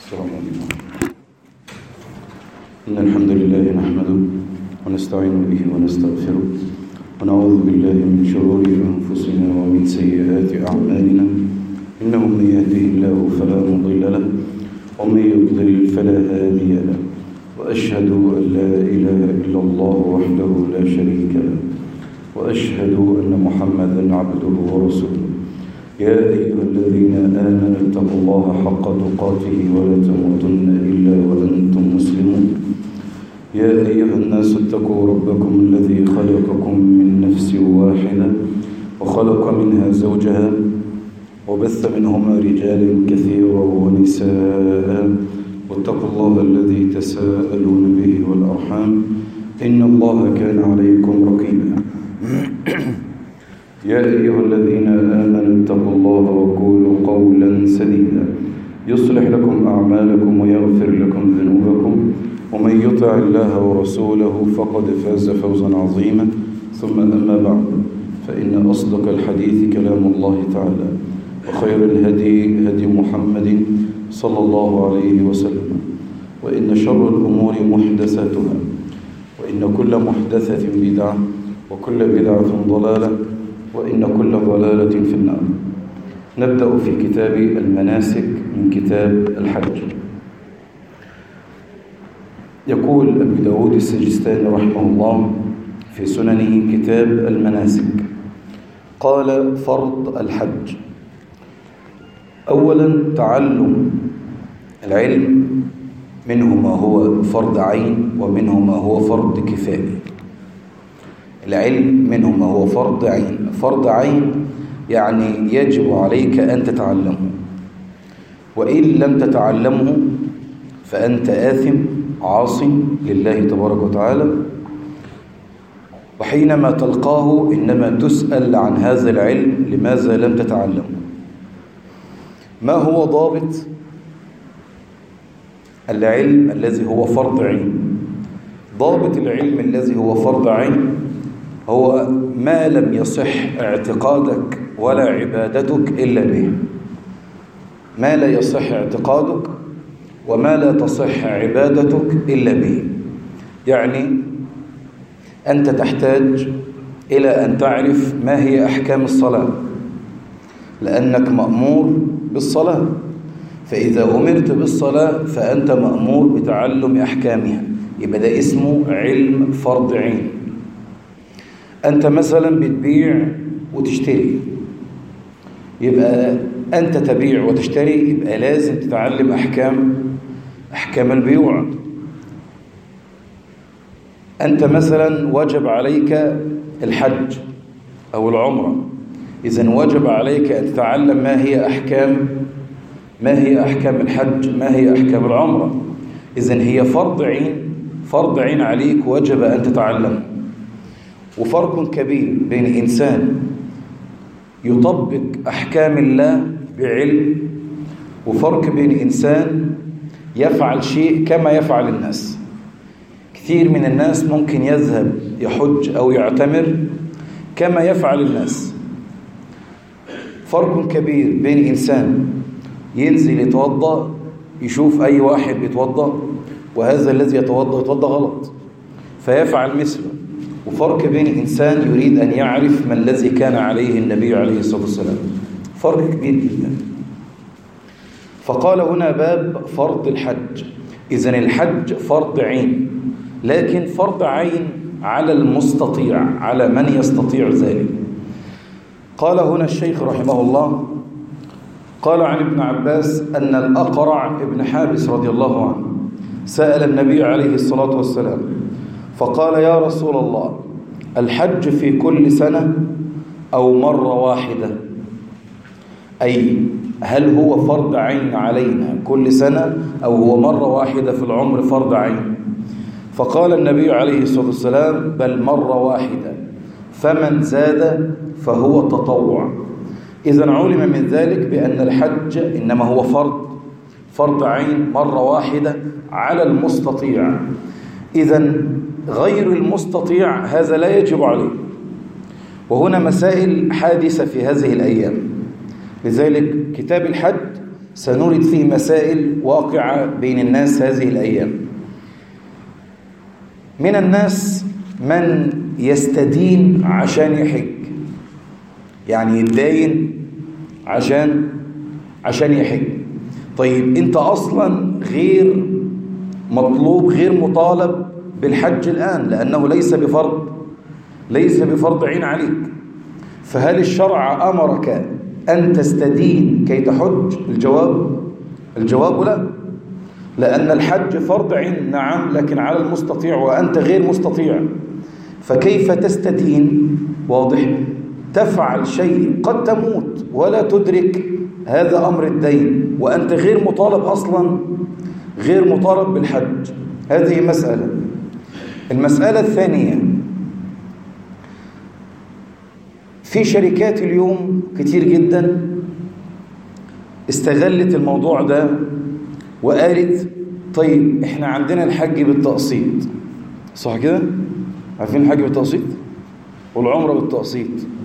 السلام عليكم إن الحمد لله نحمده ونستعين به ونستغفره ونعوذ بالله من شرور أنفسنا ومن سيئات أعمالنا إنه من يهده الله فلا مضل له ومن يضلل فلا هادي له وأشهد أن لا إله إلا الله وحده لا شريك له وأشهد أن محمدا عبده ورسوله يا أيها الذين آمنوا اتقوا الله حق تقاته ولا تموتن إلا وأنتم مسلمون يا أيها الناس اتقوا ربكم الذي خلقكم من نفس واحدة وخلق منها زوجها وبث منهما رجالا كثيرا ونساء واتقوا الله الذي تساءلون به والأرحام إن الله كان عليكم رقيبا يا أيها الذين آمنوا اتقوا الله وقولوا قولا سديدا يصلح لكم أعمالكم ويغفر لكم ذنوبكم ومن يطع الله ورسوله فقد فاز فوزا عظيما ثم أما بعد فإن أصدق الحديث كلام الله تعالى وخير الهدي هدي محمد صلى الله عليه وسلم وإن شر الأمور محدثاتها وإن كل محدثة بدعة وكل بدعة ضلالة وإن كل ضلالة في النار نبدأ في كتاب المناسك من كتاب الحج يقول أبو داود السجستاني رحمه الله في سننه كتاب المناسك قال فرض الحج أولا تعلم العلم منه ما هو فرض عين ومنه ما هو فرض كفائي العلم منه ما هو فرض عين فرض عين يعني يجب عليك أن تتعلمه وإن لم تتعلمه فأنت آثم عاص لله تبارك وتعالى وحينما تلقاه إنما تسأل عن هذا العلم لماذا لم تتعلمه ما هو ضابط العلم الذي هو فرض عين ضابط العلم الذي هو فرض عين هو ما لم يصح اعتقادك ولا عبادتك إلا به ما لا يصح اعتقادك وما لا تصح عبادتك إلا به يعني أنت تحتاج إلى أن تعرف ما هي أحكام الصلاة لأنك مأمور بالصلاة فإذا أمرت بالصلاة فأنت مأمور بتعلم أحكامها يبقى ده اسمه علم فرض عين أنت مثلا بتبيع وتشتري يبقى أنت تبيع وتشتري يبقى لازم تتعلم أحكام أحكام البيوع أنت مثلا وجب عليك الحج أو العمرة إذا وجب عليك أن تتعلم ما هي أحكام ما هي أحكام الحج ما هي أحكام العمرة إذا هي فرض عين فرض عين عليك وجب أن تتعلم وفرق كبير بين إنسان يطبق أحكام الله بعلم وفرق بين إنسان يفعل شيء كما يفعل الناس كثير من الناس ممكن يذهب يحج أو يعتمر كما يفعل الناس فرق كبير بين إنسان ينزل يتوضأ يشوف أي واحد بيتوضأ وهذا الذي يتوضأ يتوضأ غلط فيفعل مثله وفرق بين إنسان يريد أن يعرف ما الذي كان عليه النبي عليه الصلاة والسلام فرق كبير جدا فقال هنا باب فرض الحج إذن الحج فرض عين لكن فرض عين على المستطيع على من يستطيع ذلك قال هنا الشيخ رحمه الله قال عن ابن عباس أن الأقرع ابن حابس رضي الله عنه سأل النبي عليه الصلاة والسلام فقال يا رسول الله الحج في كل سنة أو مرة واحدة أي هل هو فرض عين علينا كل سنة أو هو مرة واحدة في العمر فرض عين فقال النبي عليه الصلاة والسلام بل مرة واحدة فمن زاد فهو تطوع إذا علم من ذلك بأن الحج إنما هو فرض فرض عين مرة واحدة على المستطيع إذا غير المستطيع هذا لا يجب عليه وهنا مسائل حادثة في هذه الأيام لذلك كتاب الحج سنرد فيه مسائل واقعة بين الناس هذه الأيام من الناس من يستدين عشان يحج يعني يتداين عشان عشان يحج طيب انت اصلا غير مطلوب غير مطالب بالحج الآن لأنه ليس بفرض ليس بفرض عين عليك فهل الشرع أمرك أن تستدين كي تحج الجواب الجواب لا لأن الحج فرض عين نعم لكن على المستطيع وأنت غير مستطيع فكيف تستدين واضح تفعل شيء قد تموت ولا تدرك هذا أمر الدين وأنت غير مطالب أصلا غير مطالب بالحج هذه مسألة المسألة الثانية في شركات اليوم كتير جدا استغلت الموضوع ده وقالت طيب احنا عندنا الحج بالتقسيط صح كده عارفين الحج بالتقسيط والعمرة بالتقسيط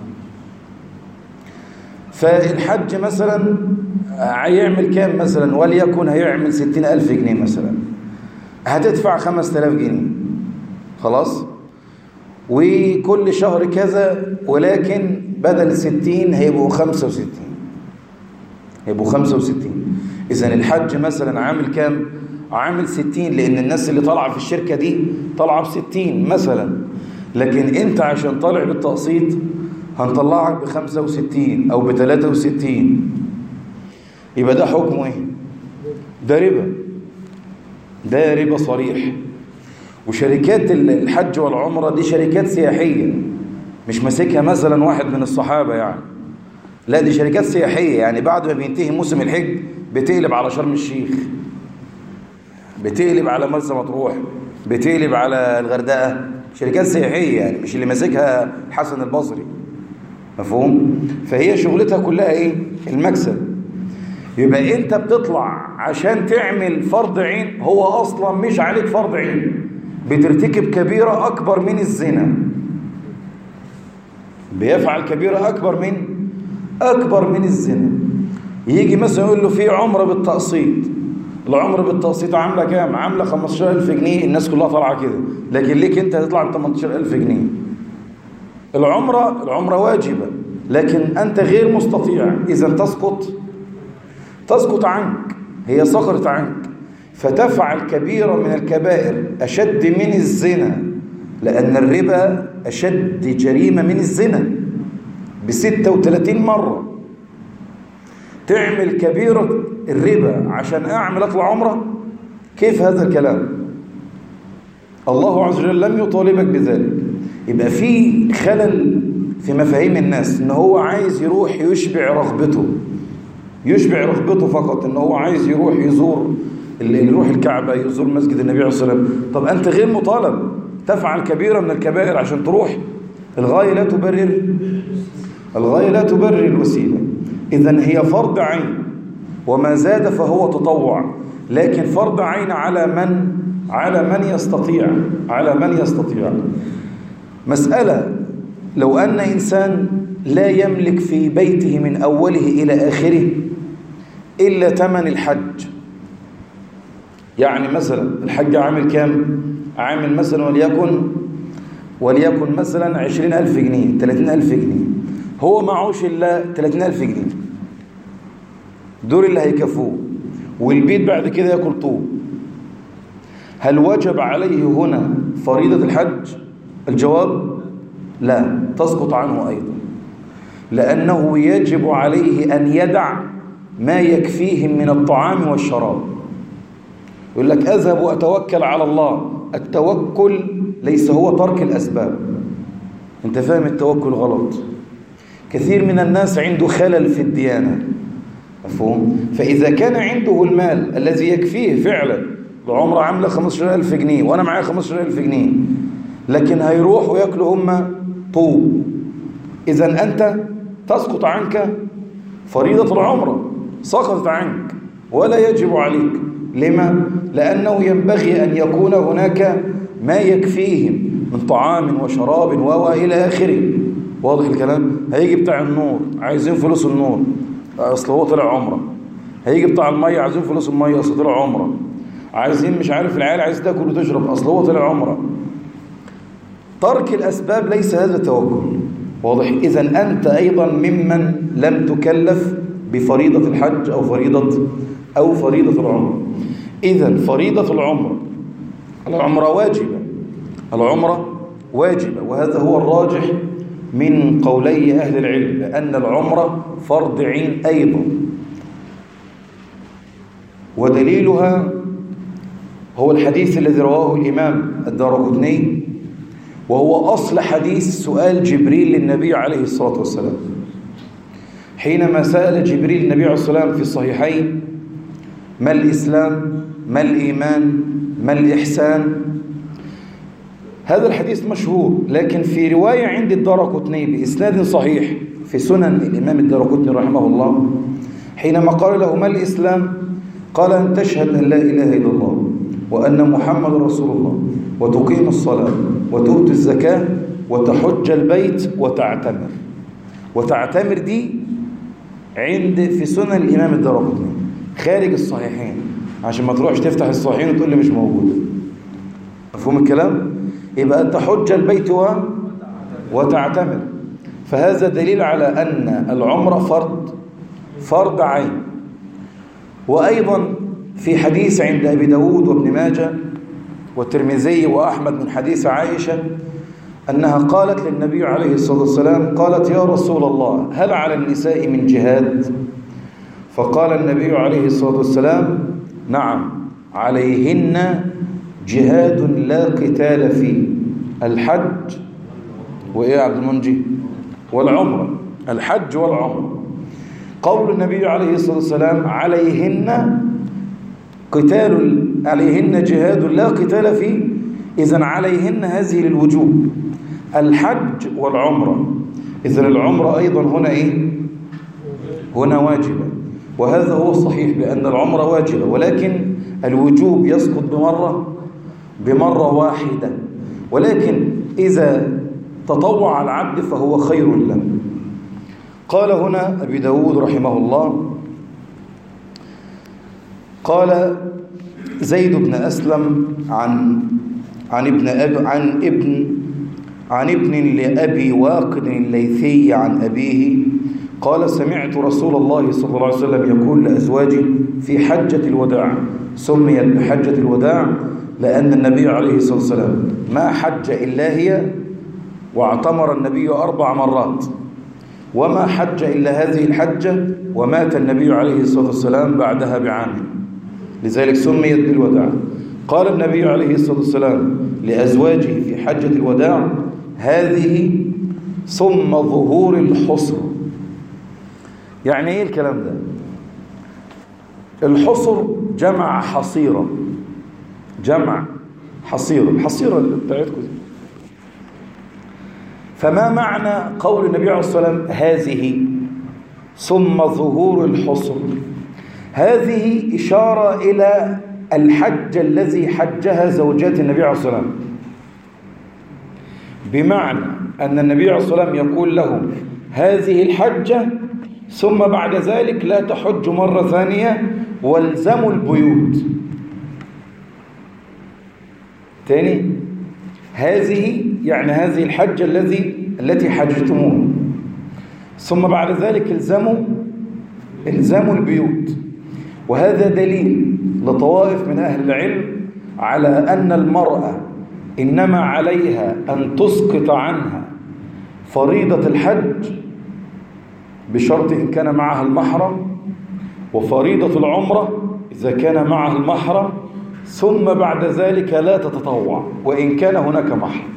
فالحج مثلا هيعمل كام مثلا وليكن هيعمل ستين ألف جنيه مثلا هتدفع خمس تلاف جنيه خلاص وكل شهر كذا ولكن بدل ستين هيبقوا خمسة وستين هيبقوا خمسة وستين إذن الحج مثلا عامل كام عامل ستين لأن الناس اللي طالعة في الشركة دي طالعة بستين مثلا لكن انت عشان طالع بالتقسيط هنطلعك بخمسة وستين أو بتلاتة وستين يبقى ده حكمه ايه ده ربا ده ربا صريح وشركات الحج والعمرة دي شركات سياحية مش ماسكها مثلا واحد من الصحابة يعني لا دي شركات سياحية يعني بعد ما بينتهي موسم الحج بتقلب على شرم الشيخ بتقلب على مرسى مطروح بتقلب على الغردقة شركات سياحية يعني مش اللي ماسكها الحسن البصري مفهوم فهي شغلتها كلها ايه المكسب يبقى انت بتطلع عشان تعمل فرض عين هو اصلا مش عليك فرض عين بترتكب كبيرة اكبر من الزنا بيفعل كبيرة اكبر من اكبر من الزنا يجي مثلا يقول له في عمرة بالتقسيط العمرة بالتقسيط عاملة كام عاملة 15000 جنيه الناس كلها طالعة كده لكن ليك انت هتطلع ب 18000 جنيه العمرة العمرة واجبة لكن أنت غير مستطيع إذا تسقط تسقط عنك هي سقطت عنك فتفعل كبيرة من الكبائر أشد من الزنا لأن الربا أشد جريمة من الزنا بستة وثلاثين مرة تعمل كبيرة الربا عشان أعمل أطلع عمرة كيف هذا الكلام الله عز وجل لم يطالبك بذلك يبقى في خلل في مفاهيم الناس ان هو عايز يروح يشبع رغبته يشبع رغبته فقط ان هو عايز يروح يزور اللي يروح الكعبة يزور مسجد النبي عليه الصلاة والسلام طب أنت غير مطالب تفعل كبيرة من الكبائر عشان تروح الغاية لا تبرر الغاية لا تبرر الوسيلة إذا هي فرض عين وما زاد فهو تطوع لكن فرض عين على من على من يستطيع على من يستطيع مسألة لو أن إنسان لا يملك في بيته من أوله إلى آخره إلا ثمن الحج يعني مثلا الحج عامل كام عامل مثلا وليكن وليكن مثلا عشرين ألف جنيه ثلاثين ألف جنيه هو معهوش إلا ثلاثين ألف جنيه دول اللي هيكفوه والبيت بعد كده ياكل طوب هل وجب عليه هنا فريضة الحج الجواب لا تسقط عنه أيضا لأنه يجب عليه أن يدع ما يكفيهم من الطعام والشراب يقول لك أذهب وأتوكل على الله التوكل ليس هو ترك الأسباب أنت فاهم التوكل غلط كثير من الناس عنده خلل في الديانة مفهوم فإذا كان عنده المال الذي يكفيه فعلا العمرة عاملة 15000 جنيه وأنا معايا 15000 جنيه لكن هيروح وياكلوا هم طوب إذا أنت تسقط عنك فريضة العمرة سقطت عنك ولا يجب عليك لما؟ لأنه ينبغي أن يكون هناك ما يكفيهم من طعام وشراب وإلى آخره واضح الكلام؟ هيجي بتاع النور عايزين فلوس النور أصل هو طلع عمرة هيجي بتاع المية عايزين فلوس المية اصل طلع عمرة عايزين مش عارف العيال عايز تاكل وتشرب اصل هو طلع عمرة ترك الأسباب ليس هذا توكل واضح إذا أنت أيضا ممن لم تكلف بفريضة الحج أو فريضة أو فريضة العمرة إذا فريضة العمرة العمرة واجبة العمرة واجبة وهذا هو الراجح من قولي أهل العلم لأن العمرة فرض عين أيضا ودليلها هو الحديث الذي رواه الإمام الدارقطني وهو أصل حديث سؤال جبريل للنبي عليه الصلاة والسلام حينما سأل جبريل النبي عليه الصلاة والسلام في الصحيحين ما الإسلام ما الإيمان ما الإحسان هذا الحديث مشهور لكن في رواية عند الدارقطني بإسناد صحيح في سنن الإمام الدارقطني رحمه الله حينما قال له ما الإسلام قال أن تشهد أن لا إله إلا الله وأن محمد رسول الله وتقيم الصلاة وتؤتي الزكاة وتحج البيت وتعتمر وتعتمر دي عند في سنن الإمام الدارقطني خارج الصحيحين عشان ما تروحش تفتح الصحيحين وتقول لي مش موجود مفهوم الكلام يبقى تحج البيت و... وتعتمر فهذا دليل على أن العمرة فرض فرض عين وأيضا في حديث عند أبي داود وابن ماجه والترمذي وأحمد من حديث عائشة أنها قالت للنبي عليه الصلاة والسلام قالت يا رسول الله هل على النساء من جهاد فقال النبي عليه الصلاة والسلام نعم عليهن جهاد لا قتال فيه الحج وإيه عبد المنجي والعمرة الحج والعمرة قول النبي عليه الصلاة والسلام عليهن قتال عليهن جهاد لا قتال فيه إذن عليهن هذه للوجوب الحج والعمرة إذن العمرة أيضا هنا إيه هنا واجبة وهذا هو الصحيح بأن العمرة واجبة ولكن الوجوب يسقط بمرة بمرة واحدة ولكن إذا تطوع العبد فهو خير له قال هنا أبي داود رحمه الله قال زيد بن أسلم عن عن ابن أب عن ابن عن ابن لأبي واقد الليثي عن أبيه قال سمعت رسول الله صلى الله عليه وسلم يقول لأزواجه في حجة الوداع سميت بحجة الوداع لأن النبي عليه الصلاة والسلام ما حج إلا هي واعتمر النبي أربع مرات وما حج إلا هذه الحجة ومات النبي عليه الصلاة والسلام بعدها بعام لذلك سميت بالوداع قال النبي عليه الصلاة والسلام لأزواجه في حجة الوداع هذه ثم ظهور الحصر يعني ايه الكلام ده الحصر جمع حصيرة جمع حصيرة الحصيرة اللي بتاعتكم دي فما معنى قول النبي عليه الصلاة والسلام هذه ثم ظهور الحصر هذه إشارة إلى الحج الذي حجها زوجات النبي عليه الصلاة والسلام بمعنى أن النبي عليه الصلاة والسلام يقول لهم هذه الحجة ثم بعد ذلك لا تحج مرة ثانية والزموا البيوت تاني هذه يعني هذه الحجة الذي التي حجتموه ثم بعد ذلك الزموا الزموا البيوت وهذا دليل لطوائف من أهل العلم على أن المرأة إنما عليها أن تسقط عنها فريضة الحج بشرط إن كان معها المحرم وفريضة العمرة إذا كان معها المحرم ثم بعد ذلك لا تتطوع وإن كان هناك محرم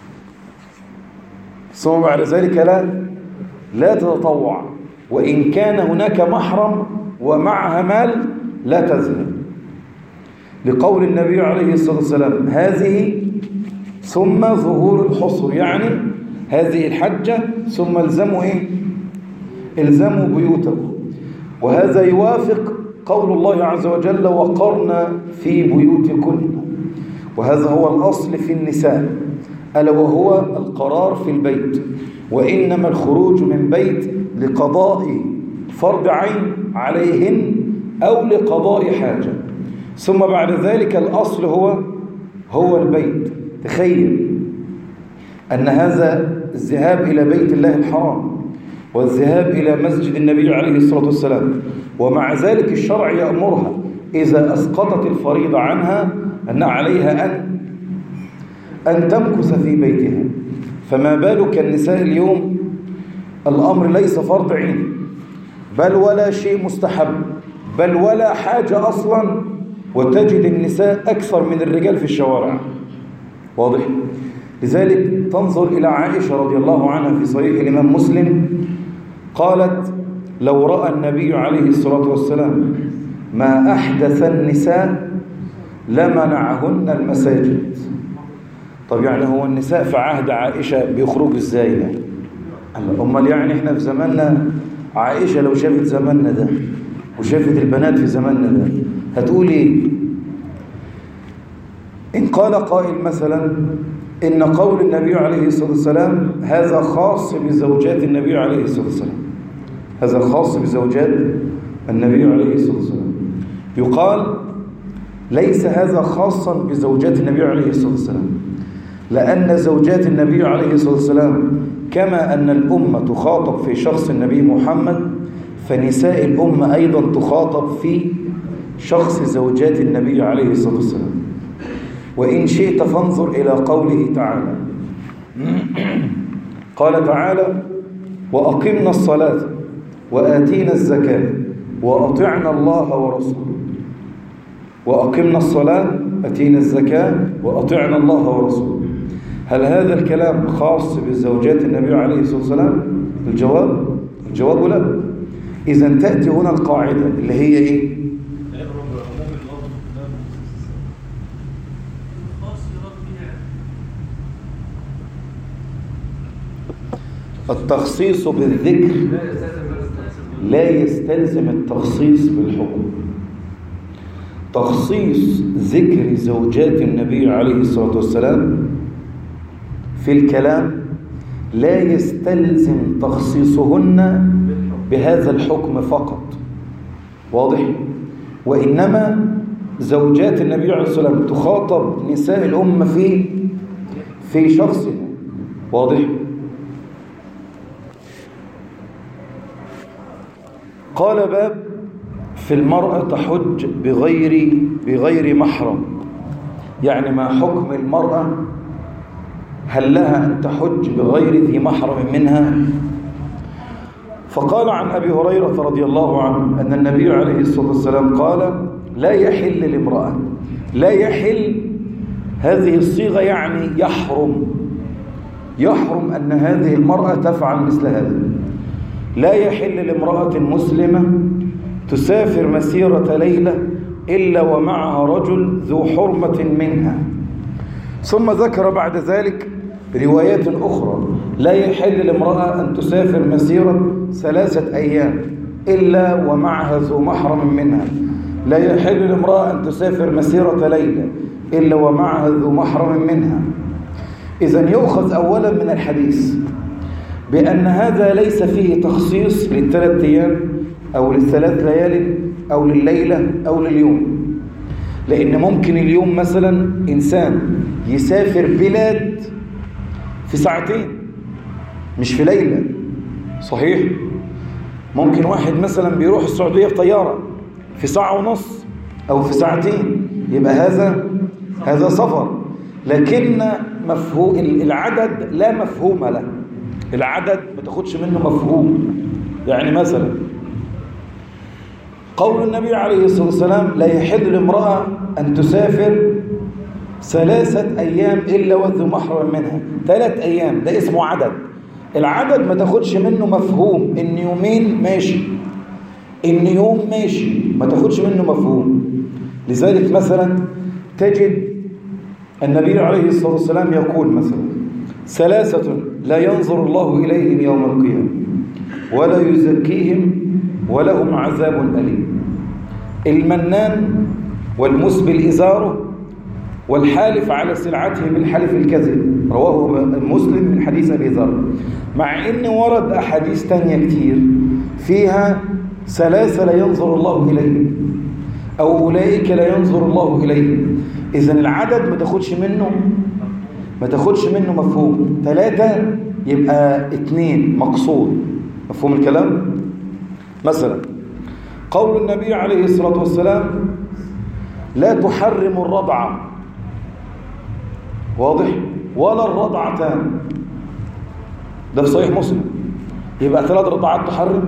ثم بعد ذلك لا لا تتطوع وإن كان هناك محرم ومعها مال لا تذهب لقول النبي عليه الصلاة والسلام هذه ثم ظهور الحصر يعني هذه الحجة ثم الزموا إيه الزموا بيوتكم وهذا يوافق قول الله عز وجل وقرن في بيوتكن وهذا هو الأصل في النساء ألا وهو القرار في البيت وإنما الخروج من بيت لقضاء فرض عين عليهن أو لقضاء حاجة ثم بعد ذلك الأصل هو هو البيت تخيل أن هذا الذهاب إلى بيت الله الحرام والذهاب إلى مسجد النبي عليه الصلاة والسلام ومع ذلك الشرع يأمرها إذا أسقطت الفريضة عنها أن عليها أن أن تمكث في بيتها فما بالك النساء اليوم الأمر ليس فرض عين بل ولا شيء مستحب بل ولا حاجة أصلا وتجد النساء أكثر من الرجال في الشوارع واضح؟ لذلك تنظر إلى عائشة رضي الله عنها في صحيح الإمام مسلم قالت لو رأى النبي عليه الصلاة والسلام ما أحدث النساء لمنعهن المساجد طب يعني هو النساء في عهد عائشة بيخرجوا ازاي يعني امال يعني احنا في زماننا عائشة لو شافت زماننا ده وشافت البنات في زماننا ده هتقول ايه ان قال قائل مثلا ان قول النبي عليه الصلاة والسلام هذا خاص بزوجات النبي عليه الصلاة والسلام هذا خاص بزوجات النبي عليه الصلاة والسلام يقال ليس هذا خاصا بزوجات النبي عليه الصلاة والسلام لأن زوجات النبي عليه الصلاة والسلام كما أن الأمة تخاطب في شخص النبي محمد فنساء الأمة أيضا تخاطب في شخص زوجات النبي عليه الصلاة والسلام وإن شئت فانظر إلى قوله تعالى قال تعالى وأقمنا الصلاة وآتينا الزكاة وأطعنا الله ورسوله وأقمنا الصلاة أتينا الزكاة وأطعنا الله ورسوله هل هذا الكلام خاص بزوجات النبي عليه الصلاة والسلام الجواب الجواب لا إذا تأتي هنا القاعدة اللي هي إيه التخصيص بالذكر لا يستلزم التخصيص بالحكم تخصيص ذكر زوجات النبي عليه الصلاة والسلام في الكلام لا يستلزم تخصيصهن بهذا الحكم فقط واضح وإنما زوجات النبي عليه الصلاة والسلام تخاطب نساء الأمة في في شخص واضح قال باب في المرأة تحج بغير بغير محرم يعني ما حكم المرأة هل لها أن تحج بغير ذي محرم منها فقال عن أبي هريرة رضي الله عنه أن النبي عليه الصلاة والسلام قال لا يحل لامرأة لا يحل هذه الصيغة يعني يحرم يحرم أن هذه المرأة تفعل مثل هذا لا يحل لامرأة مسلمة تسافر مسيرة ليلة إلا ومعها رجل ذو حرمة منها ثم ذكر بعد ذلك روايات أخرى لا يحل لامرأة أن تسافر مسيرة ثلاثة أيام إلا ومعها ذو محرم منها لا يحل لامرأة أن تسافر مسيرة ليلة إلا ومعها ذو محرم منها إذا يؤخذ أولا من الحديث بأن هذا ليس فيه تخصيص للثلاث أيام أو للثلاث ليال أو لليلة أو لليوم لأن ممكن اليوم مثلا إنسان يسافر بلاد في ساعتين مش في ليلة صحيح ممكن واحد مثلا بيروح السعودية في طيارة في ساعة ونص أو في ساعتين يبقى هذا هذا سفر لكن مفهوم العدد لا مفهوم له العدد ما تاخدش منه مفهوم يعني مثلا قول النبي عليه الصلاة والسلام لا يحل لامرأة أن تسافر ثلاثة أيام إلا وذو محرم منها ثلاث أيام ده اسمه عدد العدد ما تاخدش منه مفهوم إن يومين ماشي إن يوم ماشي ما تاخدش منه مفهوم لذلك مثلا تجد النبي عليه الصلاة والسلام يقول مثلا ثلاثة لا ينظر الله إليهم يوم القيامة ولا يزكيهم ولهم عذاب أليم المنان والمسبل إزاره والحالف على سلعته بالحلف الكذب رواه مسلم من حديث أبي ذر مع إن ورد أحاديث تانية كتير فيها ثلاثة لا ينظر الله إليهم أو أولئك لا ينظر الله إليهم إذا العدد ما تاخدش منه ما تاخدش منه مفهوم ثلاثة يبقى اثنين مقصود مفهوم الكلام مثلا قول النبي عليه الصلاة والسلام لا تحرم الرضعة واضح ولا الرضعتان ده في صحيح مسلم يبقى ثلاث رضعات تحرم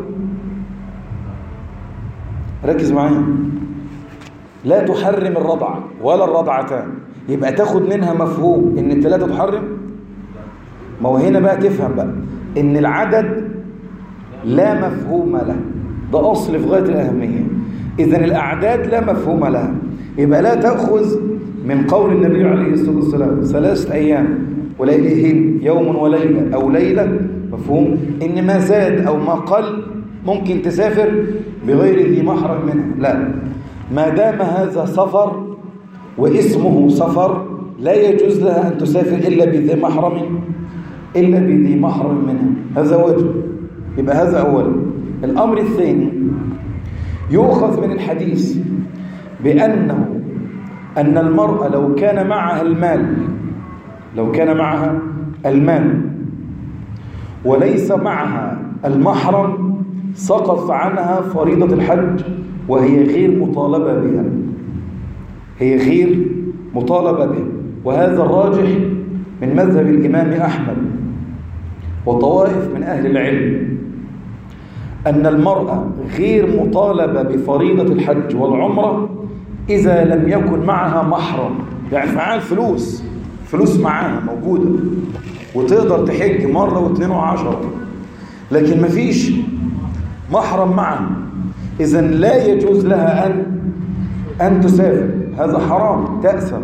ركز معايا لا تحرم الرضعة ولا الرضعتان يبقى تاخد منها مفهوم ان الثلاثة تحرم ما هو هنا بقى تفهم بقى ان العدد لا مفهوم له ده أصل في غاية الأهمية إذا الأعداد لا مفهوم لها يبقى لا تأخذ من قول النبي عليه الصلاة والسلام ثلاثة أيام وليلهن يوم وليلة أو ليلة مفهوم إن ما زاد أو ما قل ممكن تسافر بغير ذي محرم منها لا ما دام هذا سفر واسمه سفر لا يجوز لها أن تسافر إلا بذي محرم إلا بذي محرم منها هذا وجه يبقى هذا أولا الأمر الثاني يؤخذ من الحديث بأنه أن المرأة لو كان معها المال لو كان معها المال وليس معها المحرم سقط عنها فريضة الحج وهي غير مطالبة بها هي غير مطالبة بها وهذا الراجح من مذهب الإمام أحمد وطوائف من أهل العلم أن المرأة غير مطالبة بفريضة الحج والعمرة إذا لم يكن معها محرم يعني معاها الفلوس فلوس معاها موجودة وتقدر تحج مرة واثنين وعشرة لكن مفيش محرم معها إذا لا يجوز لها أن أن تسافر هذا حرام تأثم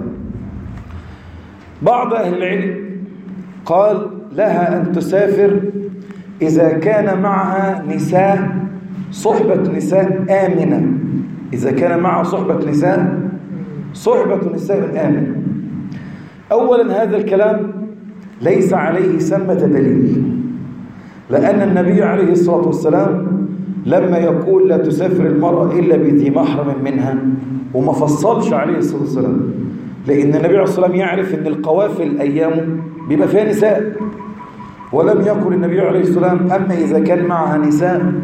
بعض أهل العلم قال لها أن تسافر إذا كان معها نساء صحبة نساء آمنة إذا كان معها صحبة نساء صحبة نساء آمنة أولا هذا الكلام ليس عليه سمة دليل لأن النبي عليه الصلاة والسلام لما يقول لا تسافر المرأة إلا بذي محرم منها وما فصلش عليه الصلاة والسلام لأن النبي عليه الصلاة والسلام يعرف أن القوافل أيامه بيبقى فيها نساء ولم يقل النبي عليه الصلاة والسلام أما إذا كان معها نساء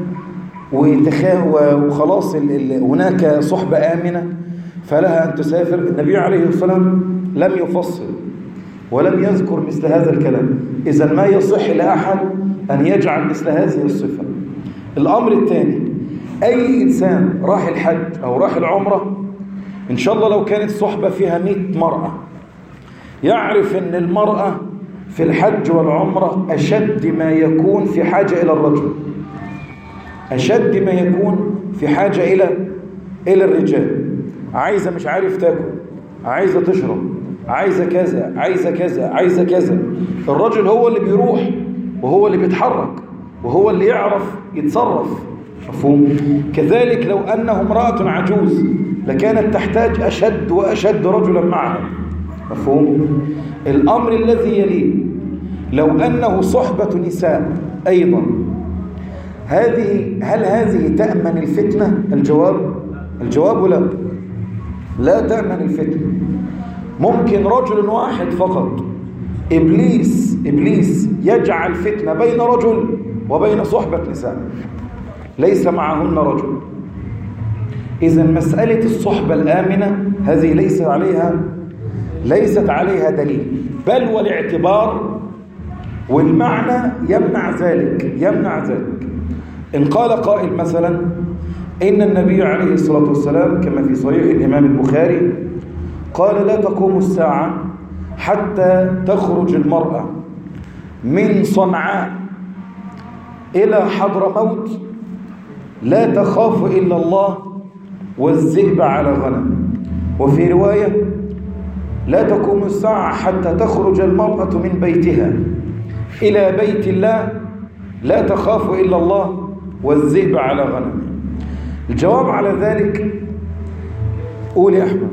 وخلاص هناك صحبة آمنة فلها أن تسافر النبي عليه الصلاة والسلام لم يفصل ولم يذكر مثل هذا الكلام إذا ما يصح لأحد أن يجعل مثل هذه الصفة الأمر الثاني أي إنسان راح الحج أو راح العمرة إن شاء الله لو كانت صحبة فيها مئة مرأة يعرف أن المرأة في الحج والعمرة أشد ما يكون في حاجة إلى الرجل أشد ما يكون في حاجة إلى إلى الرجال عايزة مش عارف تاكل عايزة تشرب عايزة كذا عايزة كذا عايزة كذا الرجل هو اللي بيروح وهو اللي بيتحرك وهو اللي يعرف يتصرف مفهوم كذلك لو أنه امرأة عجوز لكانت تحتاج أشد وأشد رجلا معها مفهوم الأمر الذي يليه لو أنه صحبة نساء أيضا هذه هل هذه تأمن الفتنة الجواب الجواب لا لا تأمن الفتنة ممكن رجل واحد فقط إبليس إبليس يجعل فتنة بين رجل وبين صحبة نساء ليس معهن رجل إذا مسألة الصحبة الآمنة هذه ليس عليها ليست عليها دليل بل والاعتبار والمعنى يمنع ذلك يمنع ذلك إن قال قائل مثلا إن النبي عليه الصلاة والسلام كما في صحيح الإمام البخاري قال لا تقوم الساعة حتى تخرج المرأة من صنعاء إلى حضر موت لا تخاف إلا الله والذئب على غنم وفي رواية لا تقوم الساعة حتى تخرج المرأة من بيتها إلى بيت الله لا تخاف إلا الله والذئب على غنم الجواب على ذلك قول يا أحمد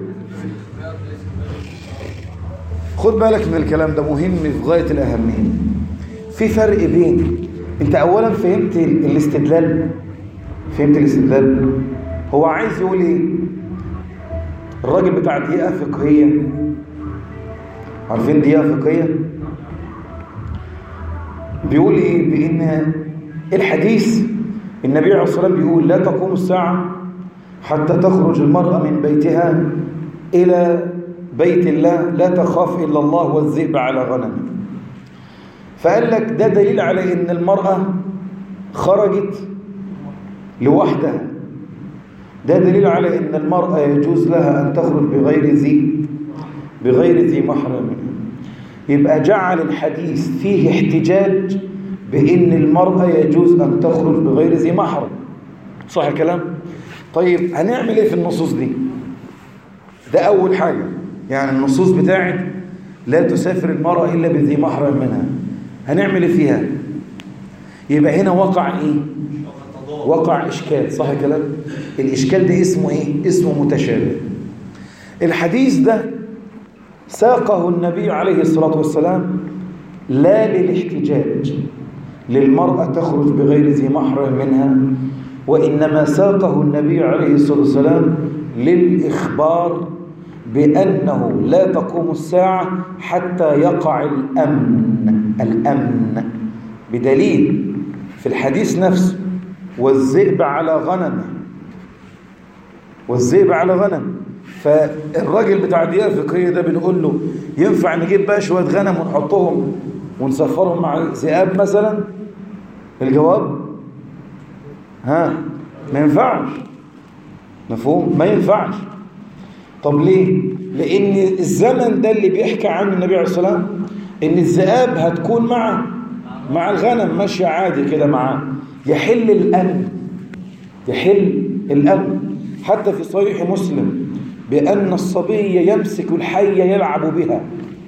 خد بالك من الكلام ده مهم في غاية الأهمية في فرق بين انت أولا فهمت الاستدلال فهمت الاستدلال هو عايز يقول ايه الراجل بتاع دقيقة فقهية عارفين دقيقة فقهية بيقول ايه بان الحديث النبي عليه الصلاة والسلام بيقول لا تقوم الساعة حتى تخرج المرأة من بيتها إلى بيت الله لا تخاف إلا الله والذئب على غنمه فقال لك ده دليل على ان المرأة خرجت لوحدها ده دليل على ان المرأة يجوز لها ان تخرج بغير ذي بغير ذي محرم يبقى جعل الحديث فيه احتجاج بان المرأة يجوز ان تخرج بغير ذي محرم صح الكلام طيب هنعمل ايه في النصوص دي ده اول حاجة يعني النصوص بتاعت لا تسافر المرأة الا بذي محرم منها هنعمل ايه فيها يبقى هنا وقع ايه وقع اشكال صح كلام الاشكال ده اسمه ايه اسمه متشابه الحديث ده ساقه النبي عليه الصلاة والسلام لا للاحتجاج للمرأة تخرج بغير ذي محرم منها وإنما ساقه النبي عليه الصلاة والسلام للإخبار بأنه لا تقوم الساعة حتى يقع الأمن الأمن بدليل في الحديث نفسه والذئب على غنمه والذئب على غنم فالراجل بتاع الدقيقة الفقهية ده بنقول له ينفع نجيب بقى شوية غنم ونحطهم ونسفرهم مع ذئاب مثلا الجواب ها ما ينفعش مفهوم ما ينفعش طب ليه لان الزمن ده اللي بيحكي عنه النبي عليه الصلاه والسلام ان الذئاب هتكون مع مع الغنم ماشيه عادي كده معاه يحل الامن يحل الامن حتى في صحيح مسلم بان الصبي يمسك الحيه يلعب بها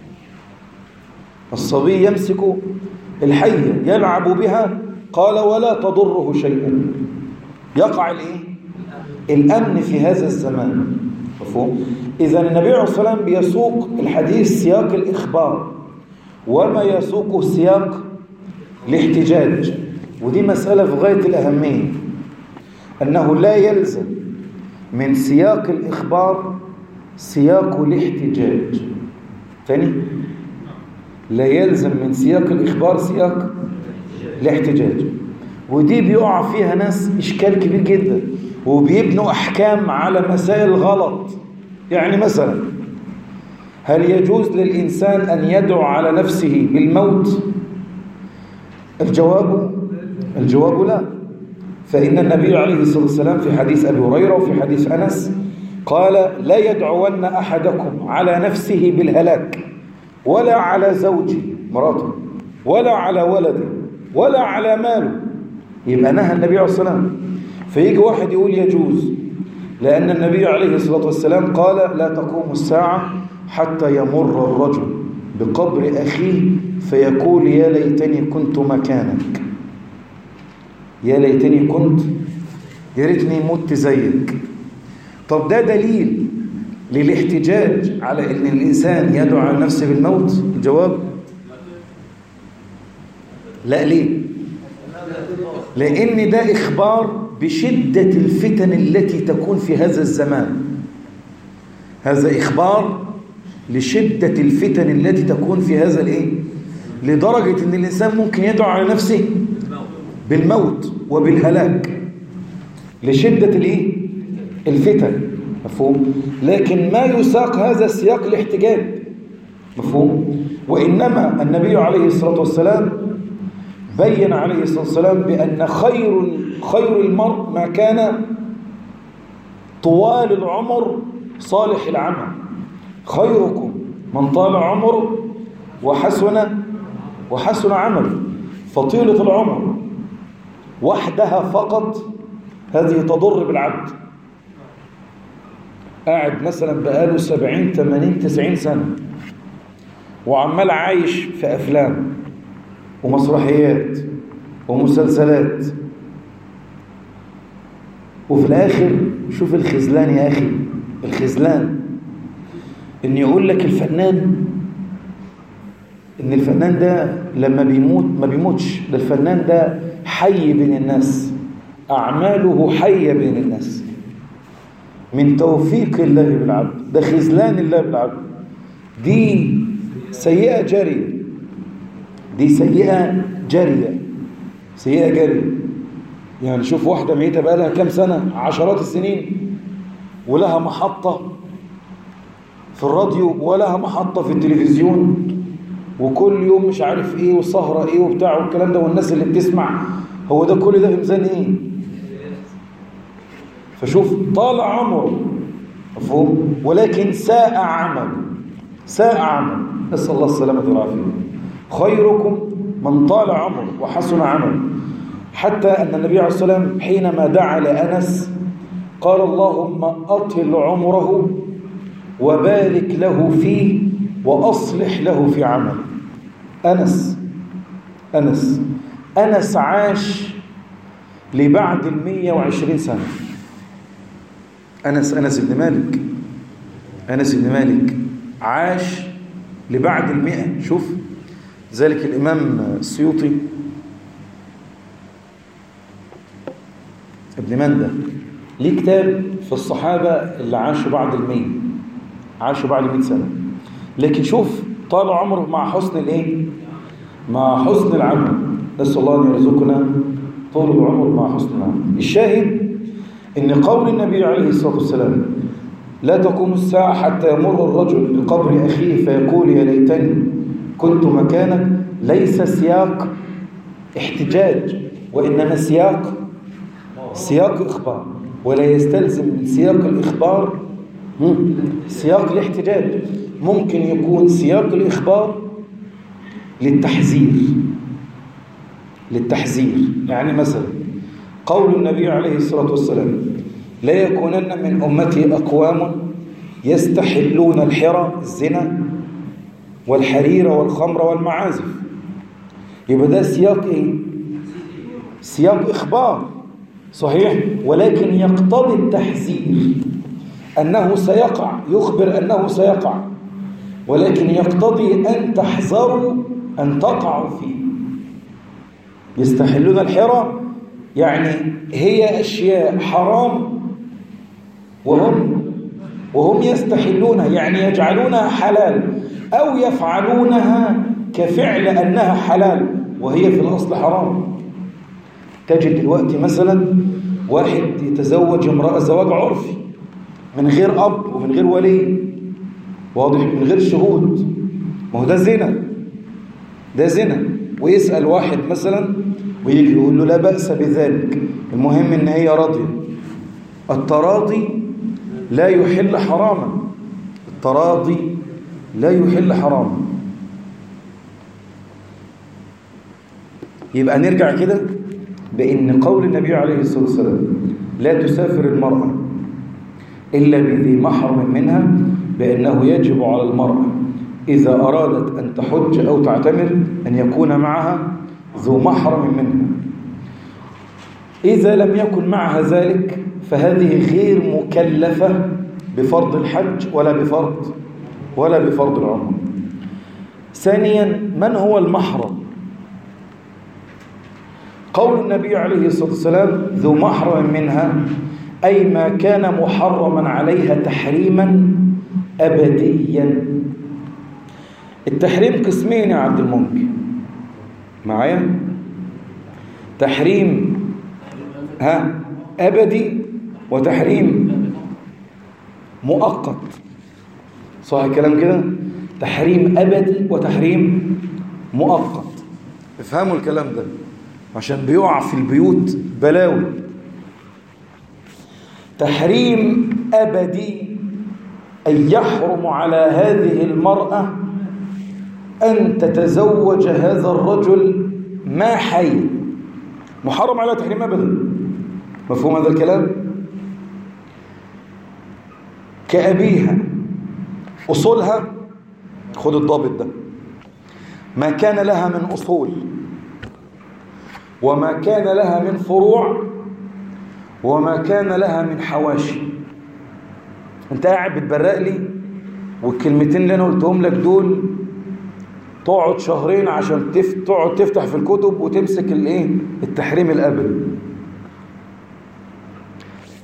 الصبي يمسك الحيه يلعب بها قال ولا تضره شيئا يقع الايه الامن في هذا الزمان مفهوم اذا النبي عليه الصلاه والسلام بيسوق الحديث سياق الاخبار وما يسوق سياق الاحتجاج ودي مساله في غايه الاهميه انه لا يلزم من سياق الاخبار سياق الاحتجاج ثاني لا يلزم من سياق الاخبار سياق الاحتجاج ودي بيقع فيها ناس اشكال كبير جدا وبيبنوا احكام على مسائل غلط يعني مثلا هل يجوز للانسان ان يدعو على نفسه بالموت الجواب الجواب لا فان النبي عليه الصلاه والسلام في حديث ابي هريره وفي حديث انس قال لا يدعون احدكم على نفسه بالهلاك ولا على زوجه مراته ولا على ولده ولا على ماله يبقى نهى النبي عليه الصلاه والسلام فيجي واحد يقول يجوز لأن النبي عليه الصلاة والسلام قال لا تقوم الساعة حتى يمر الرجل بقبر أخيه فيقول يا ليتني كنت مكانك يا ليتني كنت يا ريتني مت زيك طب ده دليل للاحتجاج على ان الانسان يدعو على نفسه بالموت الجواب لا ليه لان ده اخبار بشدة الفتن التي تكون في هذا الزمان هذا إخبار لشدة الفتن التي تكون في هذا الإيه؟ لدرجة أن الإنسان ممكن يدعو على نفسه بالموت وبالهلاك لشدة الإيه؟ الفتن مفهوم لكن ما يساق هذا السياق الاحتجاج مفهوم وإنما النبي عليه الصلاة والسلام بين عليه الصلاة والسلام بأن خير خير المرء ما كان طوال العمر صالح العمل خيركم من طال عمره وحسن وحسن عمله فطيلة العمر وحدها فقط هذه تضر بالعبد قاعد مثلا بقاله سبعين ثمانين تسعين سنة وعمال عايش في أفلام ومسرحيات ومسلسلات وفي الآخر شوف الخذلان يا أخي الخذلان إن يقول لك الفنان إن الفنان ده لما بيموت ما بيموتش ده الفنان ده حي بين الناس أعماله حية بين الناس من توفيق الله بالعبد ده خذلان الله بالعبد دي سيئة جارية دي سيئة جارية سيئة جارية يعني شوف واحدة ميتة بقى لها كام سنة عشرات السنين ولها محطة في الراديو ولها محطة في التلفزيون وكل يوم مش عارف ايه وسهرة ايه وبتاع والكلام ده والناس اللي بتسمع هو ده كل ده في ميزان ايه فشوف طال عمره مفهوم ولكن ساء عمل ساء عمل نسأل الله السلامة والعافية خيركم من طال عمره وحسن عمل حتى أن النبي عليه الصلاة والسلام حينما دعا لأنس قال اللهم أطل عمره وبارك له فيه وأصلح له في عمله أنس أنس أنس عاش لبعد المية وعشرين سنة أنس أنس بن مالك أنس بن مالك عاش لبعد المئة شوف ذلك الإمام السيوطي ابن مندة ليه كتاب في الصحابة اللي عاشوا بعد المئة عاشوا بعد المئة سنة لكن شوف طال عمره مع حسن الايه مع حسن العمل نسأل الله أن يرزقنا طول العمر مع حسن العمل الشاهد ان قول النبي عليه الصلاة والسلام لا تقوم الساعة حتى يمر الرجل بقبر أخيه فيقول يا ليتني كنت مكانك ليس سياق احتجاج وإنما سياق سياق إخبار ولا يستلزم من سياق الإخبار سياق الاحتجاج ممكن يكون سياق الإخبار للتحذير للتحذير يعني مثلا قول النبي عليه الصلاة والسلام لا يكونن من أمتي أقوام يستحلون الحرى الزنا والحرير والخمر والمعازف يبقى ده سياق ايه سياق إخبار صحيح ولكن يقتضي التحذير أنه سيقع يخبر أنه سيقع ولكن يقتضي أن تحذروا أن تقعوا فيه يستحلون الحرى يعني هي أشياء حرام وهم وهم يستحلونها يعني يجعلونها حلال أو يفعلونها كفعل أنها حلال وهي في الأصل حرام تجد دلوقتي مثلا واحد يتزوج امرأة زواج عرفي من غير أب ومن غير ولي واضح من غير شهود ما هو ده زنا ده زنا ويسأل واحد مثلا ويجي يقول له لا بأس بذلك المهم ان هي راضية التراضي لا يحل حراما التراضي لا يحل حراما يبقى نرجع كده بأن قول النبي عليه الصلاة والسلام لا تسافر المرأة إلا بذي محرم منها بأنه يجب على المرأة إذا أرادت أن تحج أو تعتمر أن يكون معها ذو محرم منها إذا لم يكن معها ذلك فهذه غير مكلفة بفرض الحج ولا بفرض ولا بفرض العمر ثانيا من هو المحرم قول النبي عليه الصلاة والسلام ذو محرم منها أي ما كان محرما عليها تحريما أبديا التحريم قسمين يا عبد المنكر معايا تحريم ها أبدي وتحريم مؤقت صح الكلام كده تحريم أبدي وتحريم مؤقت افهموا الكلام ده عشان بيقع في البيوت بلاوي تحريم أبدي أن يحرم على هذه المرأة أن تتزوج هذا الرجل ما حي محرم على تحريم أبدا مفهوم هذا الكلام كأبيها أصولها خد الضابط ده ما كان لها من أصول وما كان لها من فروع وما كان لها من حواشي انت قاعد بتبرق لي والكلمتين اللي انا قلتهم لك دول تقعد شهرين عشان تف... تقعد تفتح في الكتب وتمسك الايه التحريم الابدي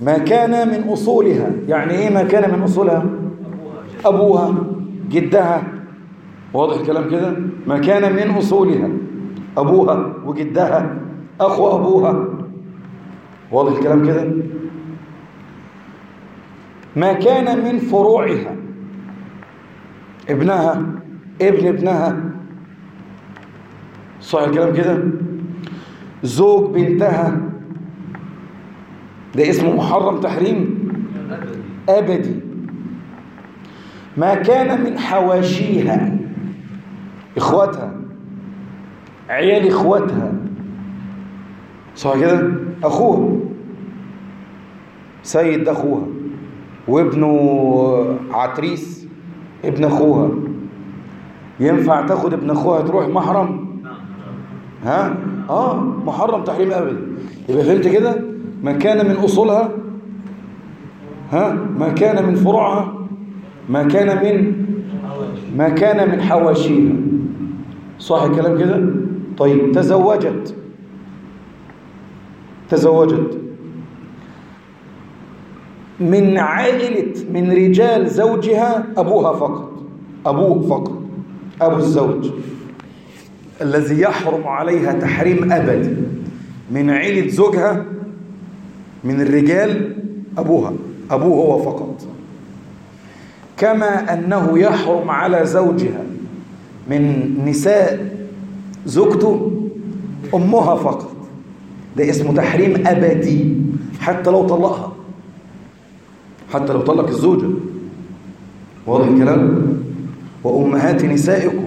ما كان من أصولها يعني إيه ما كان من أصولها أبوها جدها واضح الكلام كده ما كان من أصولها أبوها وجدها أخو أبوها واضح الكلام كده ما كان من فروعها ابنها ابن ابنها صح الكلام كده زوج بنتها ده اسمه محرم تحريم أبدي ما كان من حواشيها إخواتها عيال إخواتها صح كده أخوها سيد ده أخوها وابنه عتريس ابن أخوها ينفع تاخد ابن أخوها تروح محرم ها آه محرم تحريم أبدا يبقى فهمت كده ما كان من أصولها ها ما كان من فروعها ما كان من ما كان من حواشيها صح الكلام كده طيب تزوجت تزوجت من عائلة من رجال زوجها أبوها فقط أبوه فقط أبو الزوج الذي يحرم عليها تحريم أبدي من عيلة زوجها من الرجال أبوها أبوه هو فقط كما أنه يحرم على زوجها من نساء زوجته أمها فقط ده اسمه تحريم أبدي حتى لو طلقها حتى لو طلق الزوجة واضح الكلام وأمهات نسائكم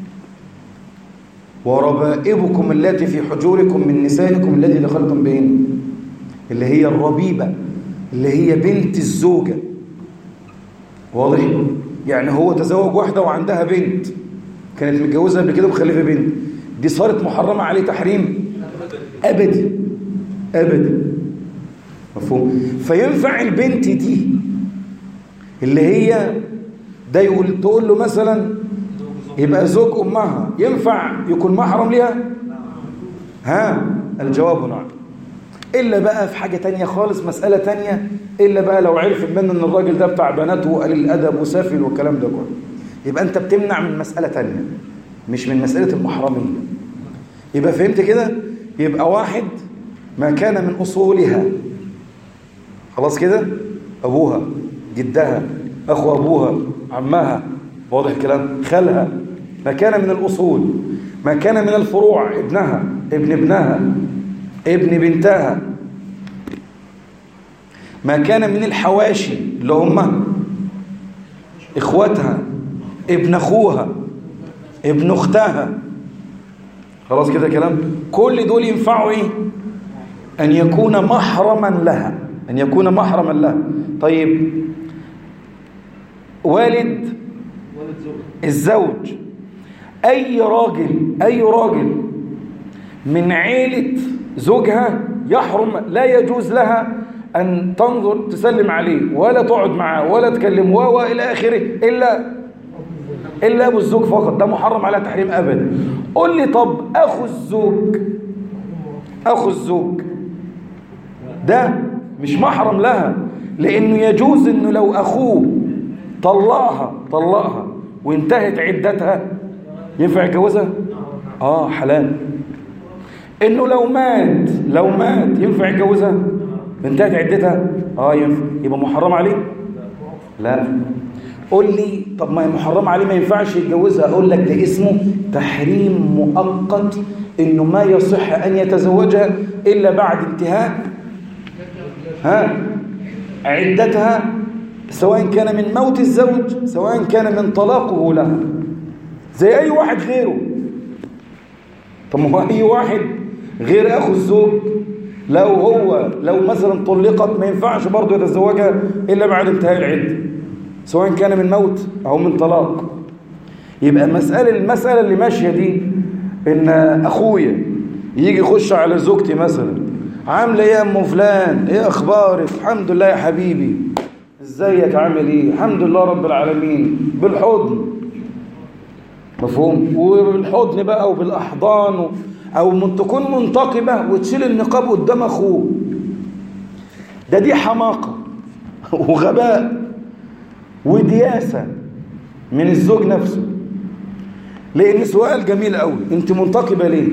وربائبكم التي في حجوركم من نسائكم التي دخلتم بهن اللي هي الربيبة اللي هي بنت الزوجة واضح يعني هو تزوج واحدة وعندها بنت كانت متجوزة قبل كده ومخلفة بنت دي صارت محرمة عليه تحريم أبدي أبدي مفهوم فينفع البنت دي اللي هي ده يقول تقول له مثلا يبقى زوج أمها ينفع يكون محرم ليها ها الجواب نعم إلا بقى في حاجة تانية خالص مسألة تانية إلا بقى لو عرف منه إن الراجل ده بتاع بناته وقليل الأدب وسافل والكلام ده كله يبقى أنت بتمنع من مسألة تانية مش من مسألة المحرمية يبقى فهمت كده يبقى واحد ما كان من أصولها خلاص كده أبوها جدها أخو أبوها عمها واضح الكلام خالها ما كان من الأصول ما كان من الفروع ابنها ابن ابنها ابن بنتها ما كان من الحواشي اللي هم اخواتها ابن اخوها ابن اختها خلاص كده كلام كل دول ينفعوا ايه ان يكون محرما لها ان يكون محرما لها طيب والد الزوج اي راجل اي راجل من عيله زوجها يحرم لا يجوز لها أن تنظر تسلم عليه ولا تقعد معاه ولا تكلمه وإلى آخره إلا إلا أبو الزوج فقط ده محرم على تحريم أبدا قل لي طب أخو الزوج أخو الزوج ده مش محرم لها لأنه يجوز أنه لو أخوه طلقها طلقها وانتهت عدتها ينفع يتجوزها؟ آه حلال انه لو مات لو مات ينفع يتجوزها انتهت عدتها اه ينفع يبقى محرم عليه لا قول لي طب ما هي محرم عليه ما ينفعش يتجوزها اقول لك ده اسمه تحريم مؤقت انه ما يصح ان يتزوجها الا بعد انتهاء ها عدتها سواء كان من موت الزوج سواء كان من طلاقه لها زي اي واحد غيره طب ما هو اي واحد غير اخو الزوج لو هو لو مثلا طلقت ما ينفعش برضه يتزوجها الا بعد انتهاء العده سواء كان من موت او من طلاق يبقى المساله المساله اللي ماشيه دي ان اخويا يجي يخش على زوجتي مثلا عامله ايه يا ام فلان ايه اخبارك الحمد لله يا حبيبي ازيك عامل ايه الحمد لله رب العالمين بالحضن مفهوم وبالحضن بقى وبالاحضان و... او من تكون منتقبه وتشيل النقاب قدام اخوه ده دي حماقة وغباء ودياسة من الزوج نفسه لأن سؤال جميل قوي أنت منتقبة ليه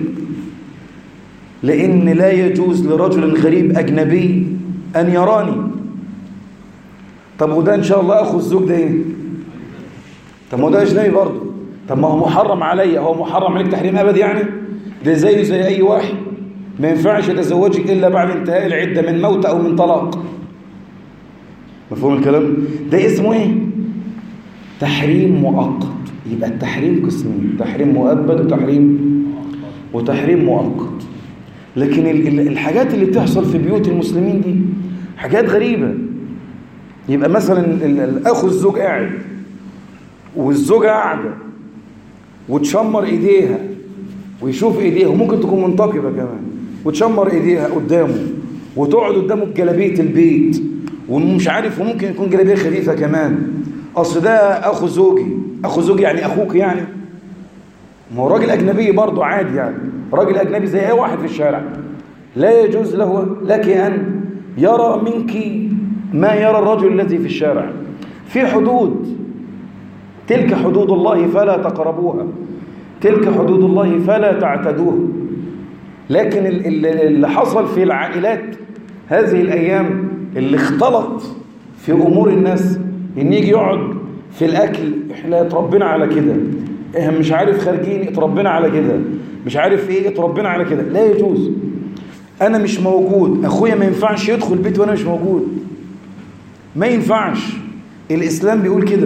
لأن لا يجوز لرجل غريب أجنبي أن يراني طب وده إن شاء الله أخو الزوج ده إيه طب ما هو ده أجنبي برضه طب ما هو محرم عليا هو محرم عليك تحريم أبد يعني ده زيه زي أي واحد ما ينفعش يتزوجك إلا بعد انتهاء العدة من موت أو من طلاق مفهوم الكلام ده اسمه إيه تحريم مؤقت يبقى التحريم قسمين تحريم مؤبد وتحريم وتحريم مؤقت لكن الحاجات اللي بتحصل في بيوت المسلمين دي حاجات غريبة يبقى مثلا الأخو الزوج قاعد والزوجة قاعدة وتشمر إيديها ويشوف إيديها وممكن تكون منتقبة كمان وتشمر إيديها قدامه وتقعد قدامه بجلابية البيت ومش عارف وممكن يكون جلابية خفيفة كمان أصل ده أخو زوجي أخو زوجي يعني أخوك يعني ما هو راجل أجنبي برضه عادي يعني راجل أجنبي زي أي واحد في الشارع لا يجوز له لك أن يرى منك ما يرى الرجل الذي في الشارع في حدود تلك حدود الله فلا تقربوها تلك حدود الله فلا تعتدوها لكن اللي حصل في العائلات هذه الأيام اللي اختلط في أمور الناس إن يجي يقعد في الأكل إحنا اتربينا على كده إحنا مش عارف خارجين اتربينا على كده مش عارف إيه اتربينا على كده لا يجوز أنا مش موجود أخويا ما ينفعش يدخل البيت وأنا مش موجود ما ينفعش الإسلام بيقول كده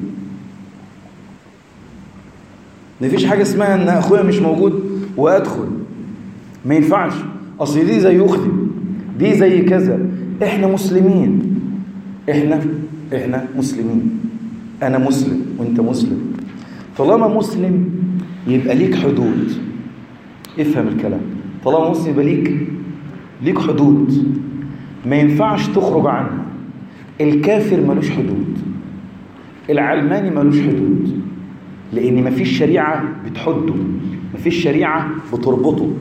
مفيش حاجة اسمها ان اخويا مش موجود وادخل ما ينفعش اصل دي زي اختي دي زي كذا احنا مسلمين احنا احنا مسلمين انا مسلم وانت مسلم طالما مسلم يبقى ليك حدود افهم الكلام طالما مسلم يبقى ليك ليك حدود ما ينفعش تخرج عنها الكافر ملوش حدود العلماني ملوش حدود لأن مفيش شريعة بتحده مفيش شريعة بتربطه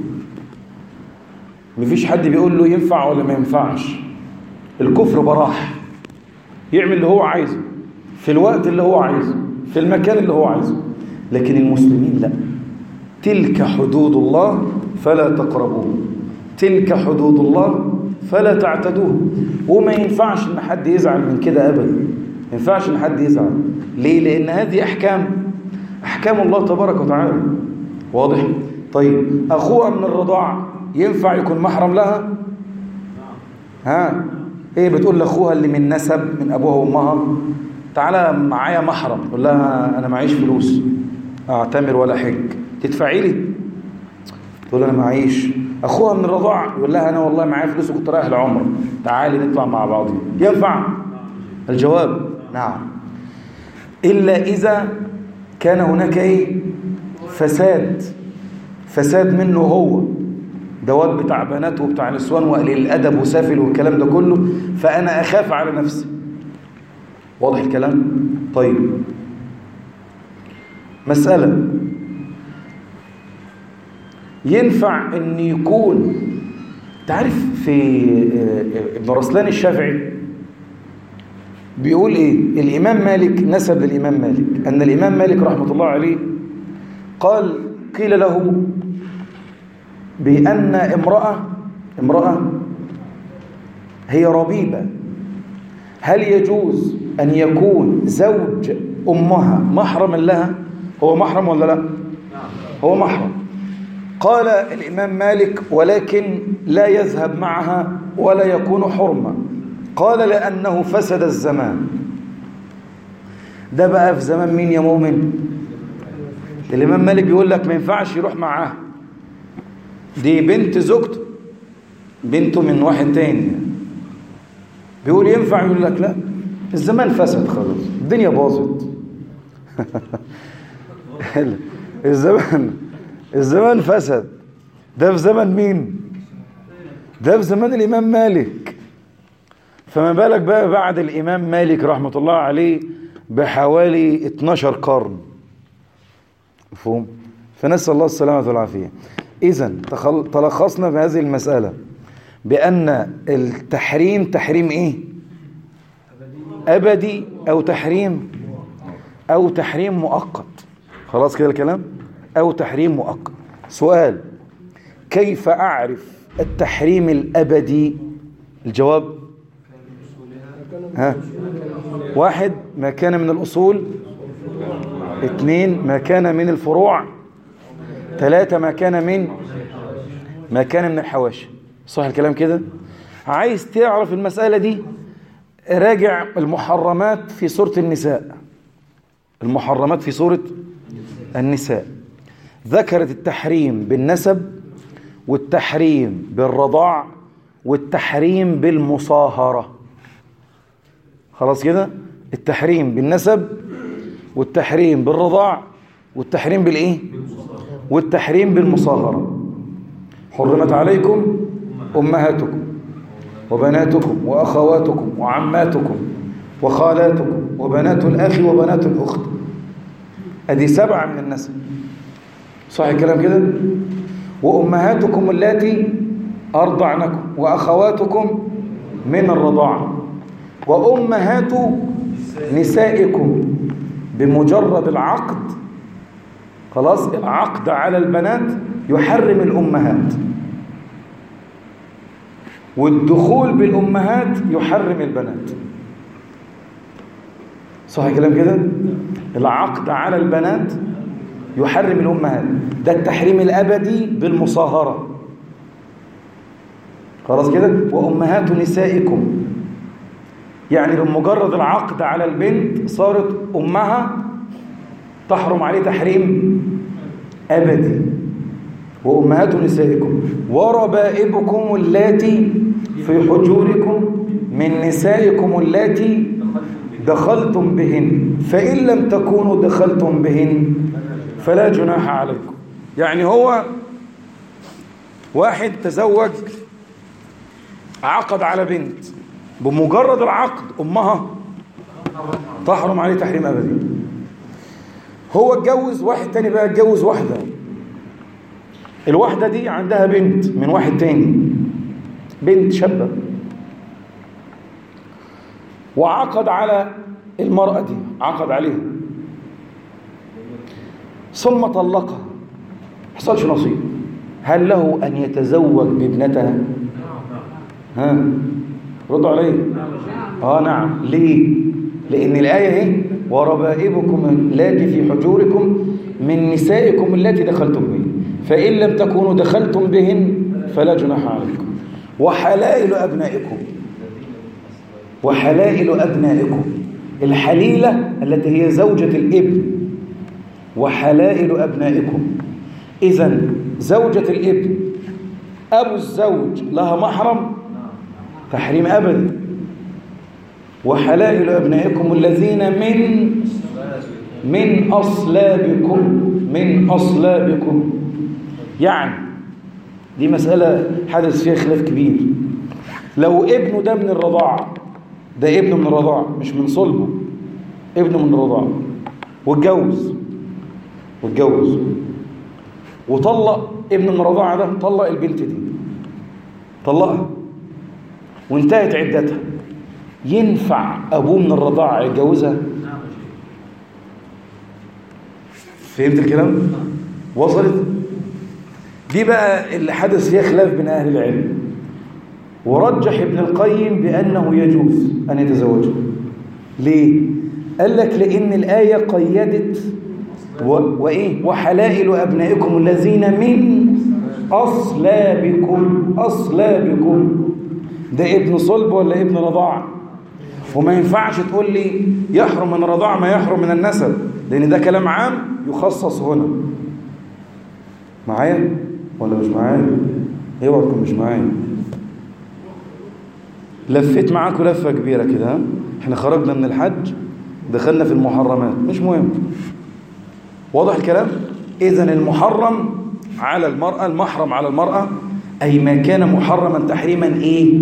مفيش حد بيقول له ينفع ولا ما ينفعش الكفر براح يعمل اللي هو عايزه في الوقت اللي هو عايزه في المكان اللي هو عايزه لكن المسلمين لا تلك حدود الله فلا تقربوه تلك حدود الله فلا تعتدوه وما ينفعش ان حد يزعل من كده ابدا ما ينفعش ان حد يزعل ليه لان هذه احكام أحكام الله تبارك وتعالى واضح؟ طيب أخوها من الرضاع ينفع يكون محرم لها؟ ها؟ هي بتقول لأخوها اللي من نسب من أبوها وأمها تعالى معايا محرم تقول لها أنا معيش فلوس أعتمر ولا حج تدفعي لي؟ تقول أنا معيش أخوها من الرضاع يقول لها أنا والله معايا فلوس وكنت رايح العمرة تعالي نطلع مع بعض ينفع؟ الجواب نعم إلا إذا كان هناك ايه فساد فساد منه هو دواب بتاع بنات وبتاع نسوان وقليل الادب وسافل والكلام ده كله فانا اخاف على نفسي واضح الكلام طيب مساله ينفع ان يكون تعرف في ابن رسلان الشافعي بيقول ايه الامام مالك نسب للامام مالك ان الامام مالك رحمه الله عليه قال قيل له بان امراه امراه هي ربيبه هل يجوز ان يكون زوج امها محرما لها هو محرم ولا لا هو محرم قال الامام مالك ولكن لا يذهب معها ولا يكون حرما قال لأنه فسد الزمان ده بقى في زمان مين يا مؤمن الإمام مالك بيقول لك ما ينفعش يروح معاه دي بنت زوجته بنته من واحد تاني بيقول ينفع يقول لك لا الزمان فسد خلاص الدنيا باظت الزمان الزمان فسد ده في زمن مين ده في زمان الإمام مالك فما بالك بقى بعد الإمام مالك رحمة الله عليه بحوالي 12 قرن مفهوم فنسأل الله السلامة والعافية إذا تلخصنا في هذه المسألة بأن التحريم تحريم إيه أبدي أو تحريم أو تحريم مؤقت خلاص كده الكلام أو تحريم مؤقت سؤال كيف أعرف التحريم الأبدي الجواب ها واحد ما كان من الأصول اثنين ما كان من الفروع ثلاثة ما كان من ما كان من الحواشي صح الكلام كده عايز تعرف المسألة دي راجع المحرمات في سورة النساء المحرمات في سورة النساء ذكرت التحريم بالنسب والتحريم بالرضاع والتحريم بالمصاهرة خلاص كده التحريم بالنسب والتحريم بالرضاع والتحريم بالايه والتحريم بالمصاهرة حرمت عليكم أمهاتكم وبناتكم وأخواتكم وعماتكم وخالاتكم وبنات الأخ وبنات الأخت أدي سبعة من النسب صح الكلام كده وأمهاتكم اللاتي أرضعنكم وأخواتكم من الرضاعة وأمهات نسائكم بمجرد العقد خلاص العقد على البنات يحرم الأمهات والدخول بالأمهات يحرم البنات صح الكلام كده العقد على البنات يحرم الأمهات ده التحريم الأبدي بالمصاهرة خلاص كده وأمهات نسائكم يعني بمجرد العقد على البنت صارت أمها تحرم عليه تحريم أبدي وأمهات نسائكم وربائبكم اللاتي في حجوركم من نسائكم اللاتي دخلتم بهن فإن لم تكونوا دخلتم بهن فلا جناح عليكم يعني هو واحد تزوج عقد على بنت بمجرد العقد أمها تحرم عليه تحريم أبدي هو اتجوز واحد تاني بقى اتجوز واحدة الواحدة دي عندها بنت من واحد تاني بنت شابة وعقد على المرأة دي عقد عليها ثم طلقها حصلش نصيب هل له أن يتزوج بابنتها ها ردوا عليه اه نعم ليه لأن الآية اهي وربائبكم اللاتي في حجوركم من نسائكم اللاتي دخلتم بهن فإن لم تكونوا دخلتم بهن فلا جناح عليكم وحلائل أبنائكم وحلائل أبنائكم الحليلة التي هي زوجة الابن وحلائل أبنائكم إذا زوجة الابن أبو الزوج لها محرم تحريم أبدي وحلائل أبنائكم الذين من من أصلابكم من أصلابكم يعني دي مسألة حدث فيها خلاف كبير لو ابنه ده من الرضاعة ده ابنه من الرضاعة مش من صلبه ابنه من الرضاعة واتجوز واتجوز وطلق ابنه من الرضاعة ده طلق البنت دي طلقها وانتهت عدتها ينفع أبوه من الرضاعة يتجوزها فهمت الكلام وصلت دي بقى اللي حدث فيها خلاف بين أهل العلم ورجح ابن القيم بأنه يجوز أن يتزوجها ليه؟ قال لك لأن الآية قيدت و... وإيه؟ وحلائل أبنائكم الذين من أصلابكم أصلابكم ده ابن صلب ولا ابن رضاع وما ينفعش تقول لي يحرم من الرضاع ما يحرم من النسب لأن ده كلام عام يخصص هنا معايا ولا مش معايا اوعى تكون مش معايا لفيت معاكم لفة كبيرة كده ها؟ احنا خرجنا من الحج دخلنا في المحرمات مش مهم واضح الكلام اذا المحرم على المرأة المحرم على المرأة أي ما كان محرما تحريما إيه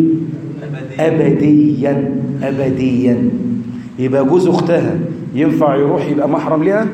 أبديا أبديا يبقى جوز أختها ينفع يروح يبقى محرم لها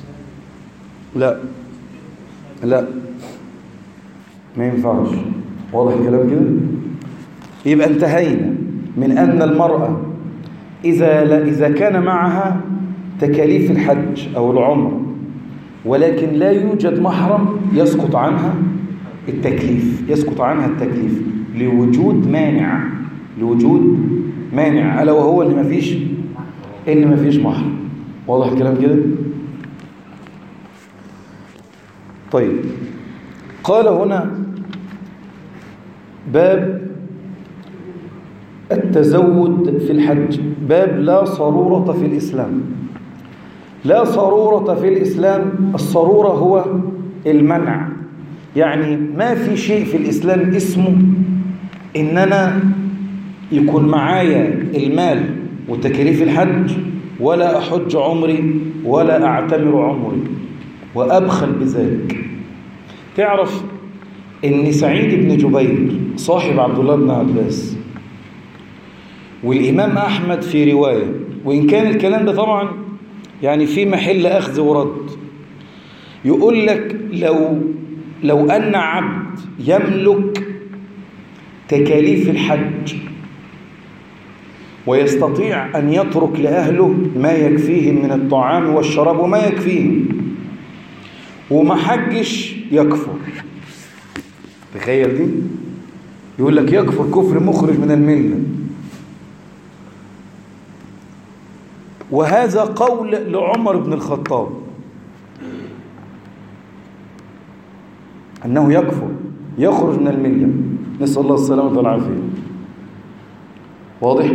لا لا ما ينفعش واضح الكلام كده يبقى انتهينا من أن المرأة إذا, لا إذا كان معها تكاليف الحج أو العمر ولكن لا يوجد محرم يسقط عنها التكليف يسقط عنها التكليف لوجود مانع لوجود مانع ألا وهو إن مفيش إن مفيش محرم واضح الكلام كده طيب قال هنا باب التزود في الحج باب لا صرورة في الإسلام لا صرورة في الإسلام الصرورة هو المنع يعني ما في شيء في الإسلام اسمه إن أنا يكون معايا المال وتكاليف الحج ولا أحج عمري ولا أعتمر عمري وأبخل بذلك تعرف إن سعيد بن جبير صاحب عبد الله بن عباس والإمام أحمد في رواية وإن كان الكلام ده طبعا يعني في محل أخذ ورد يقول لك لو لو أن عبد يملك تكاليف الحج ويستطيع أن يترك لأهله ما يكفيهم من الطعام والشراب وما يكفيهم وما حجش يكفر تخيل دي يقول لك يكفر كفر مخرج من المله وهذا قول لعمر بن الخطاب أنه يكفر يخرج من الملة نسأل الله السلامة والعافية واضح؟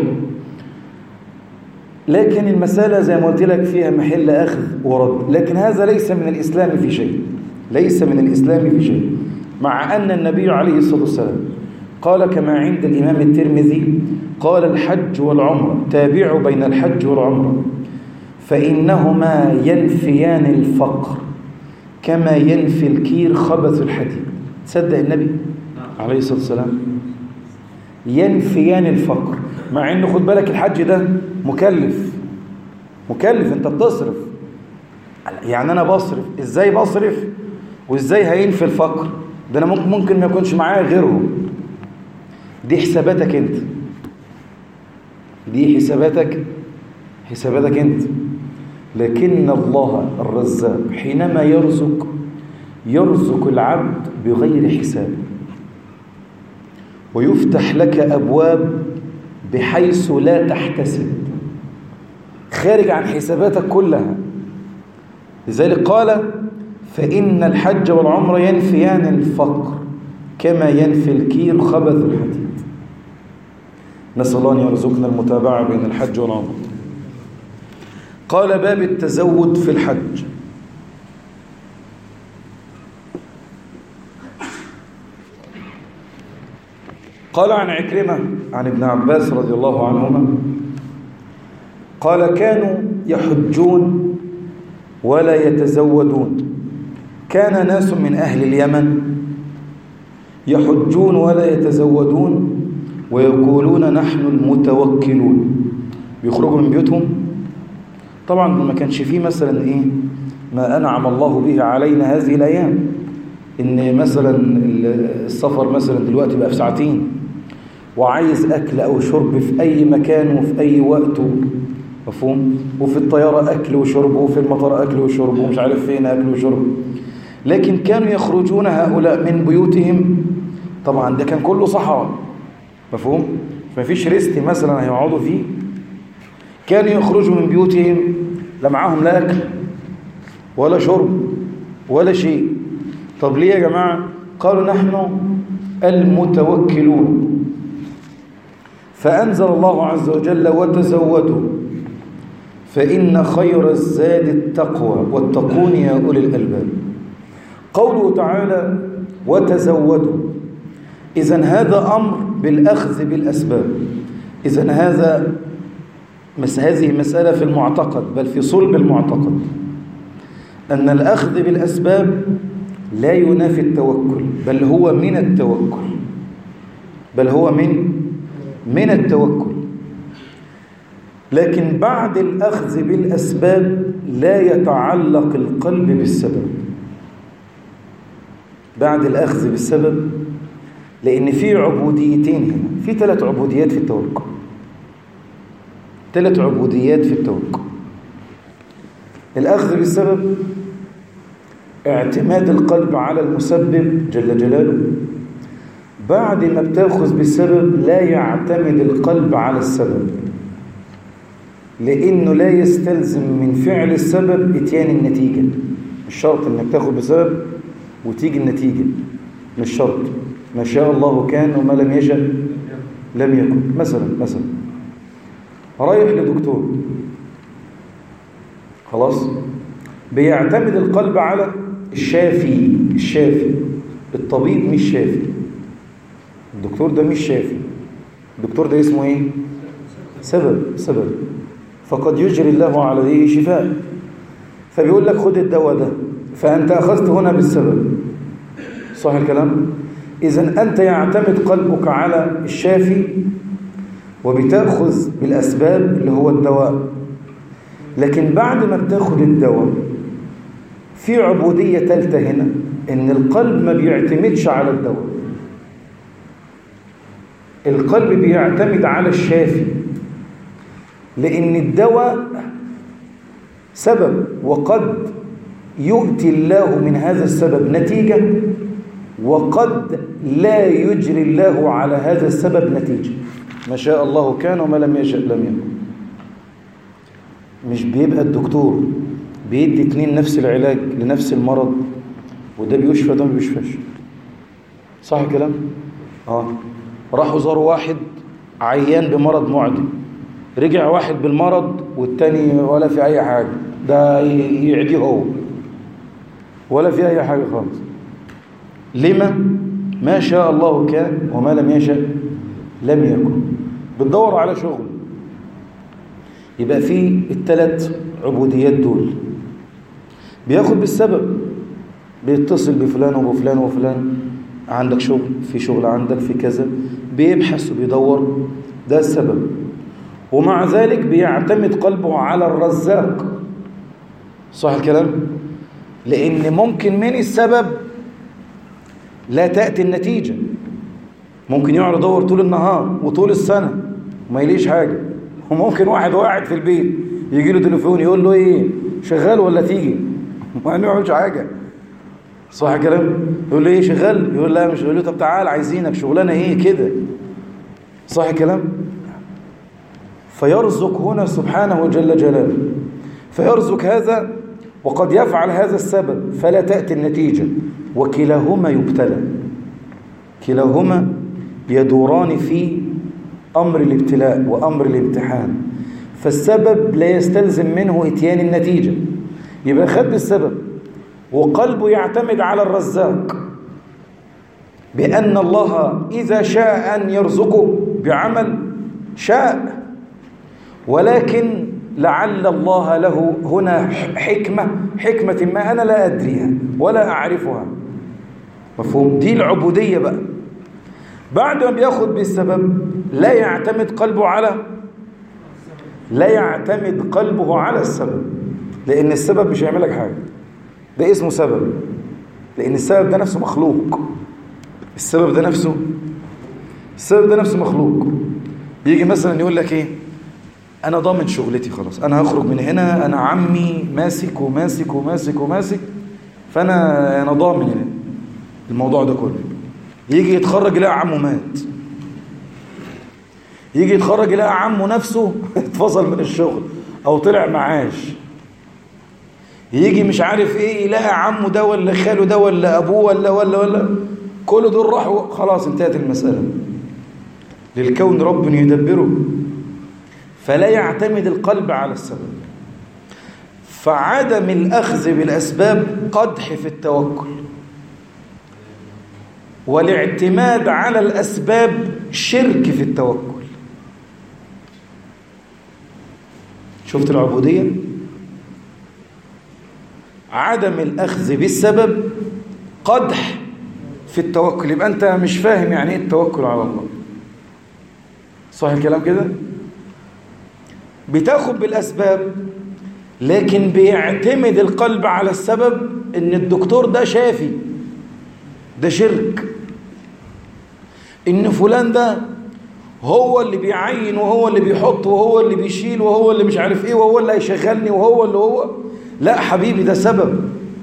لكن المسألة زي ما قلت لك فيها محل أخذ ورد لكن هذا ليس من الإسلام في شيء ليس من الإسلام في شيء مع أن النبي عليه الصلاة والسلام قال كما عند الإمام الترمذي قال الحج والعمرة تابعوا بين الحج والعمرة فإنهما ينفيان الفقر كما ينفي الكير خبث الحديد تصدق النبي عليه الصلاة والسلام ينفيان الفقر مع انه خد بالك الحج ده مكلف مكلف انت بتصرف يعني انا بصرف ازاي بصرف وازاي هينفي الفقر ده انا ممكن ممكن ما يكونش معايا غيرهم دي حساباتك انت دي حساباتك حساباتك انت لكن الله الرزاق حينما يرزق يرزق العبد بغير حساب ويفتح لك أبواب بحيث لا تحتسب خارج عن حساباتك كلها لذلك قال فإن الحج والعمر ينفيان الفقر كما ينفي الكير خبث الحديد نسأل الله أن يرزقنا المتابعة بين الحج والعمر قال باب التزود في الحج قال عن عكرمة عن ابن عباس رضي الله عنهما قال كانوا يحجون ولا يتزودون كان ناس من أهل اليمن يحجون ولا يتزودون ويقولون نحن المتوكلون بيخرجوا من بيوتهم طبعا ما كانش فيه مثلا ايه ما انعم الله به علينا هذه الايام ان مثلا السفر مثلا دلوقتي بقى في ساعتين وعايز اكل او شرب في اي مكان وفي اي وقت مفهوم وفي الطياره اكل وشرب وفي المطار اكل وشرب ومش عارف فين اكل وشرب لكن كانوا يخرجون هؤلاء من بيوتهم طبعا ده كان كله صحراء مفهوم ما فيش ريست مثلا هيقعدوا فيه كانوا يخرجوا من بيوتهم لا معاهم لا اكل ولا شرب ولا شيء طب ليه يا جماعه قالوا نحن المتوكلون فأنزل الله عز وجل وتزودوا فإن خير الزاد التقوى واتقون يا أولي الألباب قوله تعالى وتزودوا إذا هذا أمر بالأخذ بالأسباب إذا هذا مس هذه مسألة في المعتقد بل في صلب المعتقد أن الأخذ بالأسباب لا ينافي التوكل بل هو من التوكل بل هو من من التوكل لكن بعد الأخذ بالأسباب لا يتعلق القلب بالسبب بعد الأخذ بالسبب لأن في عبوديتين هنا في ثلاث عبوديات في التوكل ثلاث عبوديات في التوكل الأخذ بالسبب اعتماد القلب على المسبب جل جلاله بعد ما بتاخذ بالسبب لا يعتمد القلب على السبب لأنه لا يستلزم من فعل السبب اتيان النتيجة مش شرط انك تاخذ بسبب وتيجي النتيجة مش شرط ما شاء الله كان وما لم يشاء لم يكن مثلا مثلا رايح لدكتور خلاص بيعتمد القلب على الشافي الشافي الطبيب مش شافي الدكتور ده مش شافي الدكتور ده اسمه ايه سبب سبب فقد يجري الله على ذي شفاء فبيقول لك خد الدواء ده فأنت أخذت هنا بالسبب صح الكلام إذا أنت يعتمد قلبك على الشافي وبتأخذ بالأسباب اللي هو الدواء لكن بعد ما بتاخد الدواء في عبودية ثالثة هنا إن القلب ما بيعتمدش على الدواء القلب بيعتمد على الشافي لأن الدواء سبب وقد يؤتي الله من هذا السبب نتيجة وقد لا يجري الله على هذا السبب نتيجة ما شاء الله كان وما لم يشاء لم يكن مش بيبقى الدكتور بيدي اتنين نفس العلاج لنفس المرض وده بيشفى ده ما بيشفاش صح الكلام اه راحوا زاروا واحد عيان بمرض معدي رجع واحد بالمرض والتاني ولا في اي حاجه ده يعديه هو ولا في اي حاجه خالص لما ما شاء الله كان وما لم يشاء لم يكن بتدور على شغل يبقى في الثلاث عبوديات دول بياخد بالسبب بيتصل بفلان وبفلان وفلان عندك شغل في شغل عندك في كذا بيبحث وبيدور ده السبب ومع ذلك بيعتمد قلبه على الرزاق صح الكلام لأن ممكن من السبب لا تأتي النتيجة ممكن يقعد يدور طول النهار وطول السنة وما يليش حاجة وممكن واحد قاعد في البيت يجي له تليفون يقول له ايه شغال ولا تيجي ما نعملش حاجة صح الكلام يقول له ايه شغال يقول لا مش يقول له طب تعال عايزينك شغلانه ايه كده صح الكلام فيرزق هنا سبحانه جل جلاله فيرزق هذا وقد يفعل هذا السبب فلا تأتي النتيجة وكلاهما يبتلى كلاهما يدوران في أمر الابتلاء وأمر الامتحان فالسبب لا يستلزم منه اتيان النتيجة يبقى خد السبب وقلبه يعتمد على الرزاق بأن الله إذا شاء أن يرزقه بعمل شاء ولكن لعل الله له هنا حكمة حكمة ما أنا لا أدريها ولا أعرفها مفهوم دي العبودية بقى بعد ما بياخد بالسبب لا يعتمد قلبه على لا يعتمد قلبه على السبب لأن السبب مش هيعمل لك حاجة ده اسمه سبب لأن السبب ده نفسه مخلوق السبب ده نفسه السبب ده نفسه مخلوق يجي مثلا يقول لك ايه انا ضامن شغلتي خلاص انا هخرج من هنا انا عمي ماسك وماسك وماسك وماسك فانا انا ضامن الموضوع ده كله يجي يتخرج يلاقي عمه مات يجي يتخرج يلاقي عمه نفسه اتفصل من الشغل او طلع معاش يجي مش عارف ايه يلاقي عمه ده ولا خاله ده ولا ابوه ولا ولا ولا كل دول راحوا خلاص انتهت المسألة للكون رب يدبره فلا يعتمد القلب على السبب فعدم الأخذ بالأسباب قدح في التوكل والاعتماد على الأسباب شرك في التوكل شفت العبودية عدم الأخذ بالسبب قدح في التوكل يبقى أنت مش فاهم يعني إيه التوكل على الله صح الكلام كده بتاخد بالأسباب لكن بيعتمد القلب على السبب ان الدكتور ده شافي ده شرك إن فلان ده هو اللي بيعين وهو اللي بيحط وهو اللي بيشيل وهو اللي مش عارف ايه وهو اللي هيشغلني وهو اللي هو لا حبيبي ده سبب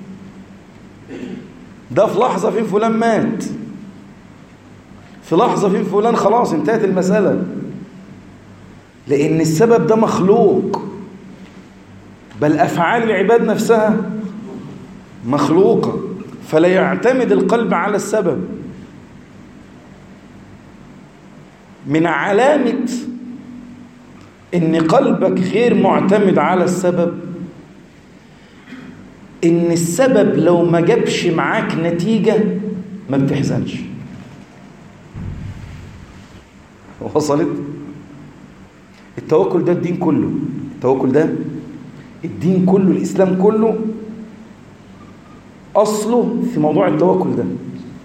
ده في لحظة فين فلان مات في لحظة فين فلان خلاص انتهت المسألة لأن السبب ده مخلوق بل أفعال العباد نفسها مخلوقة فلا يعتمد القلب على السبب من علامة إن قلبك غير معتمد على السبب إن السبب لو ما جابش معاك نتيجة ما بتحزنش وصلت التوكل ده الدين كله التوكل ده الدين كله الإسلام كله أصله في موضوع التوكل ده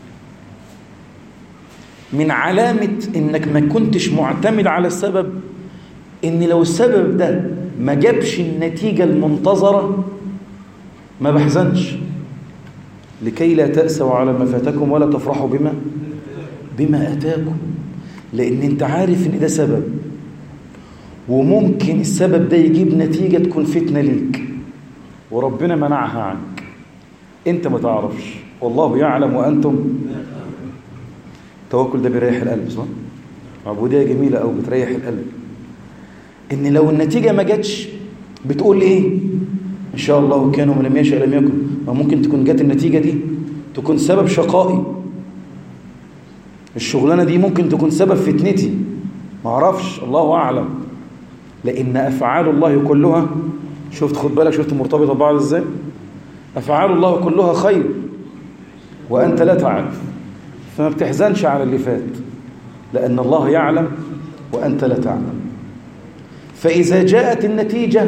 من علامة إنك ما كنتش معتمد على السبب إن لو السبب ده ما جابش النتيجة المنتظرة ما بحزنش لكي لا تأسوا على ما فاتكم ولا تفرحوا بما بما أتاكم لأن أنت عارف إن ده سبب وممكن السبب ده يجيب نتيجة تكون فتنة ليك وربنا منعها عنك أنت ما تعرفش والله يعلم وأنتم التوكل ده بيريح القلب صح؟ عبودية جميلة أو بتريح القلب إن لو النتيجة ما جاتش بتقول إيه؟ إن شاء الله كانوا من لم يشاء لم يكن ما ممكن تكون جات النتيجة دي تكون سبب شقائي الشغلانة دي ممكن تكون سبب فتنتي ما أعرفش الله أعلم لأن أفعال الله كلها شفت خد بالك شفت مرتبطة ببعض إزاي أفعال الله كلها خير وأنت لا تعرف فما بتحزنش على اللي فات لأن الله يعلم وأنت لا تعلم فإذا جاءت النتيجة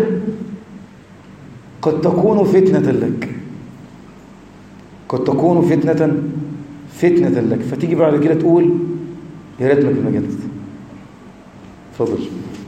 قد تكون فتنة لك قد تكون فتنة فتنة لك فتيجي بعد كده تقول يا ريت ما كنا جت اتفضل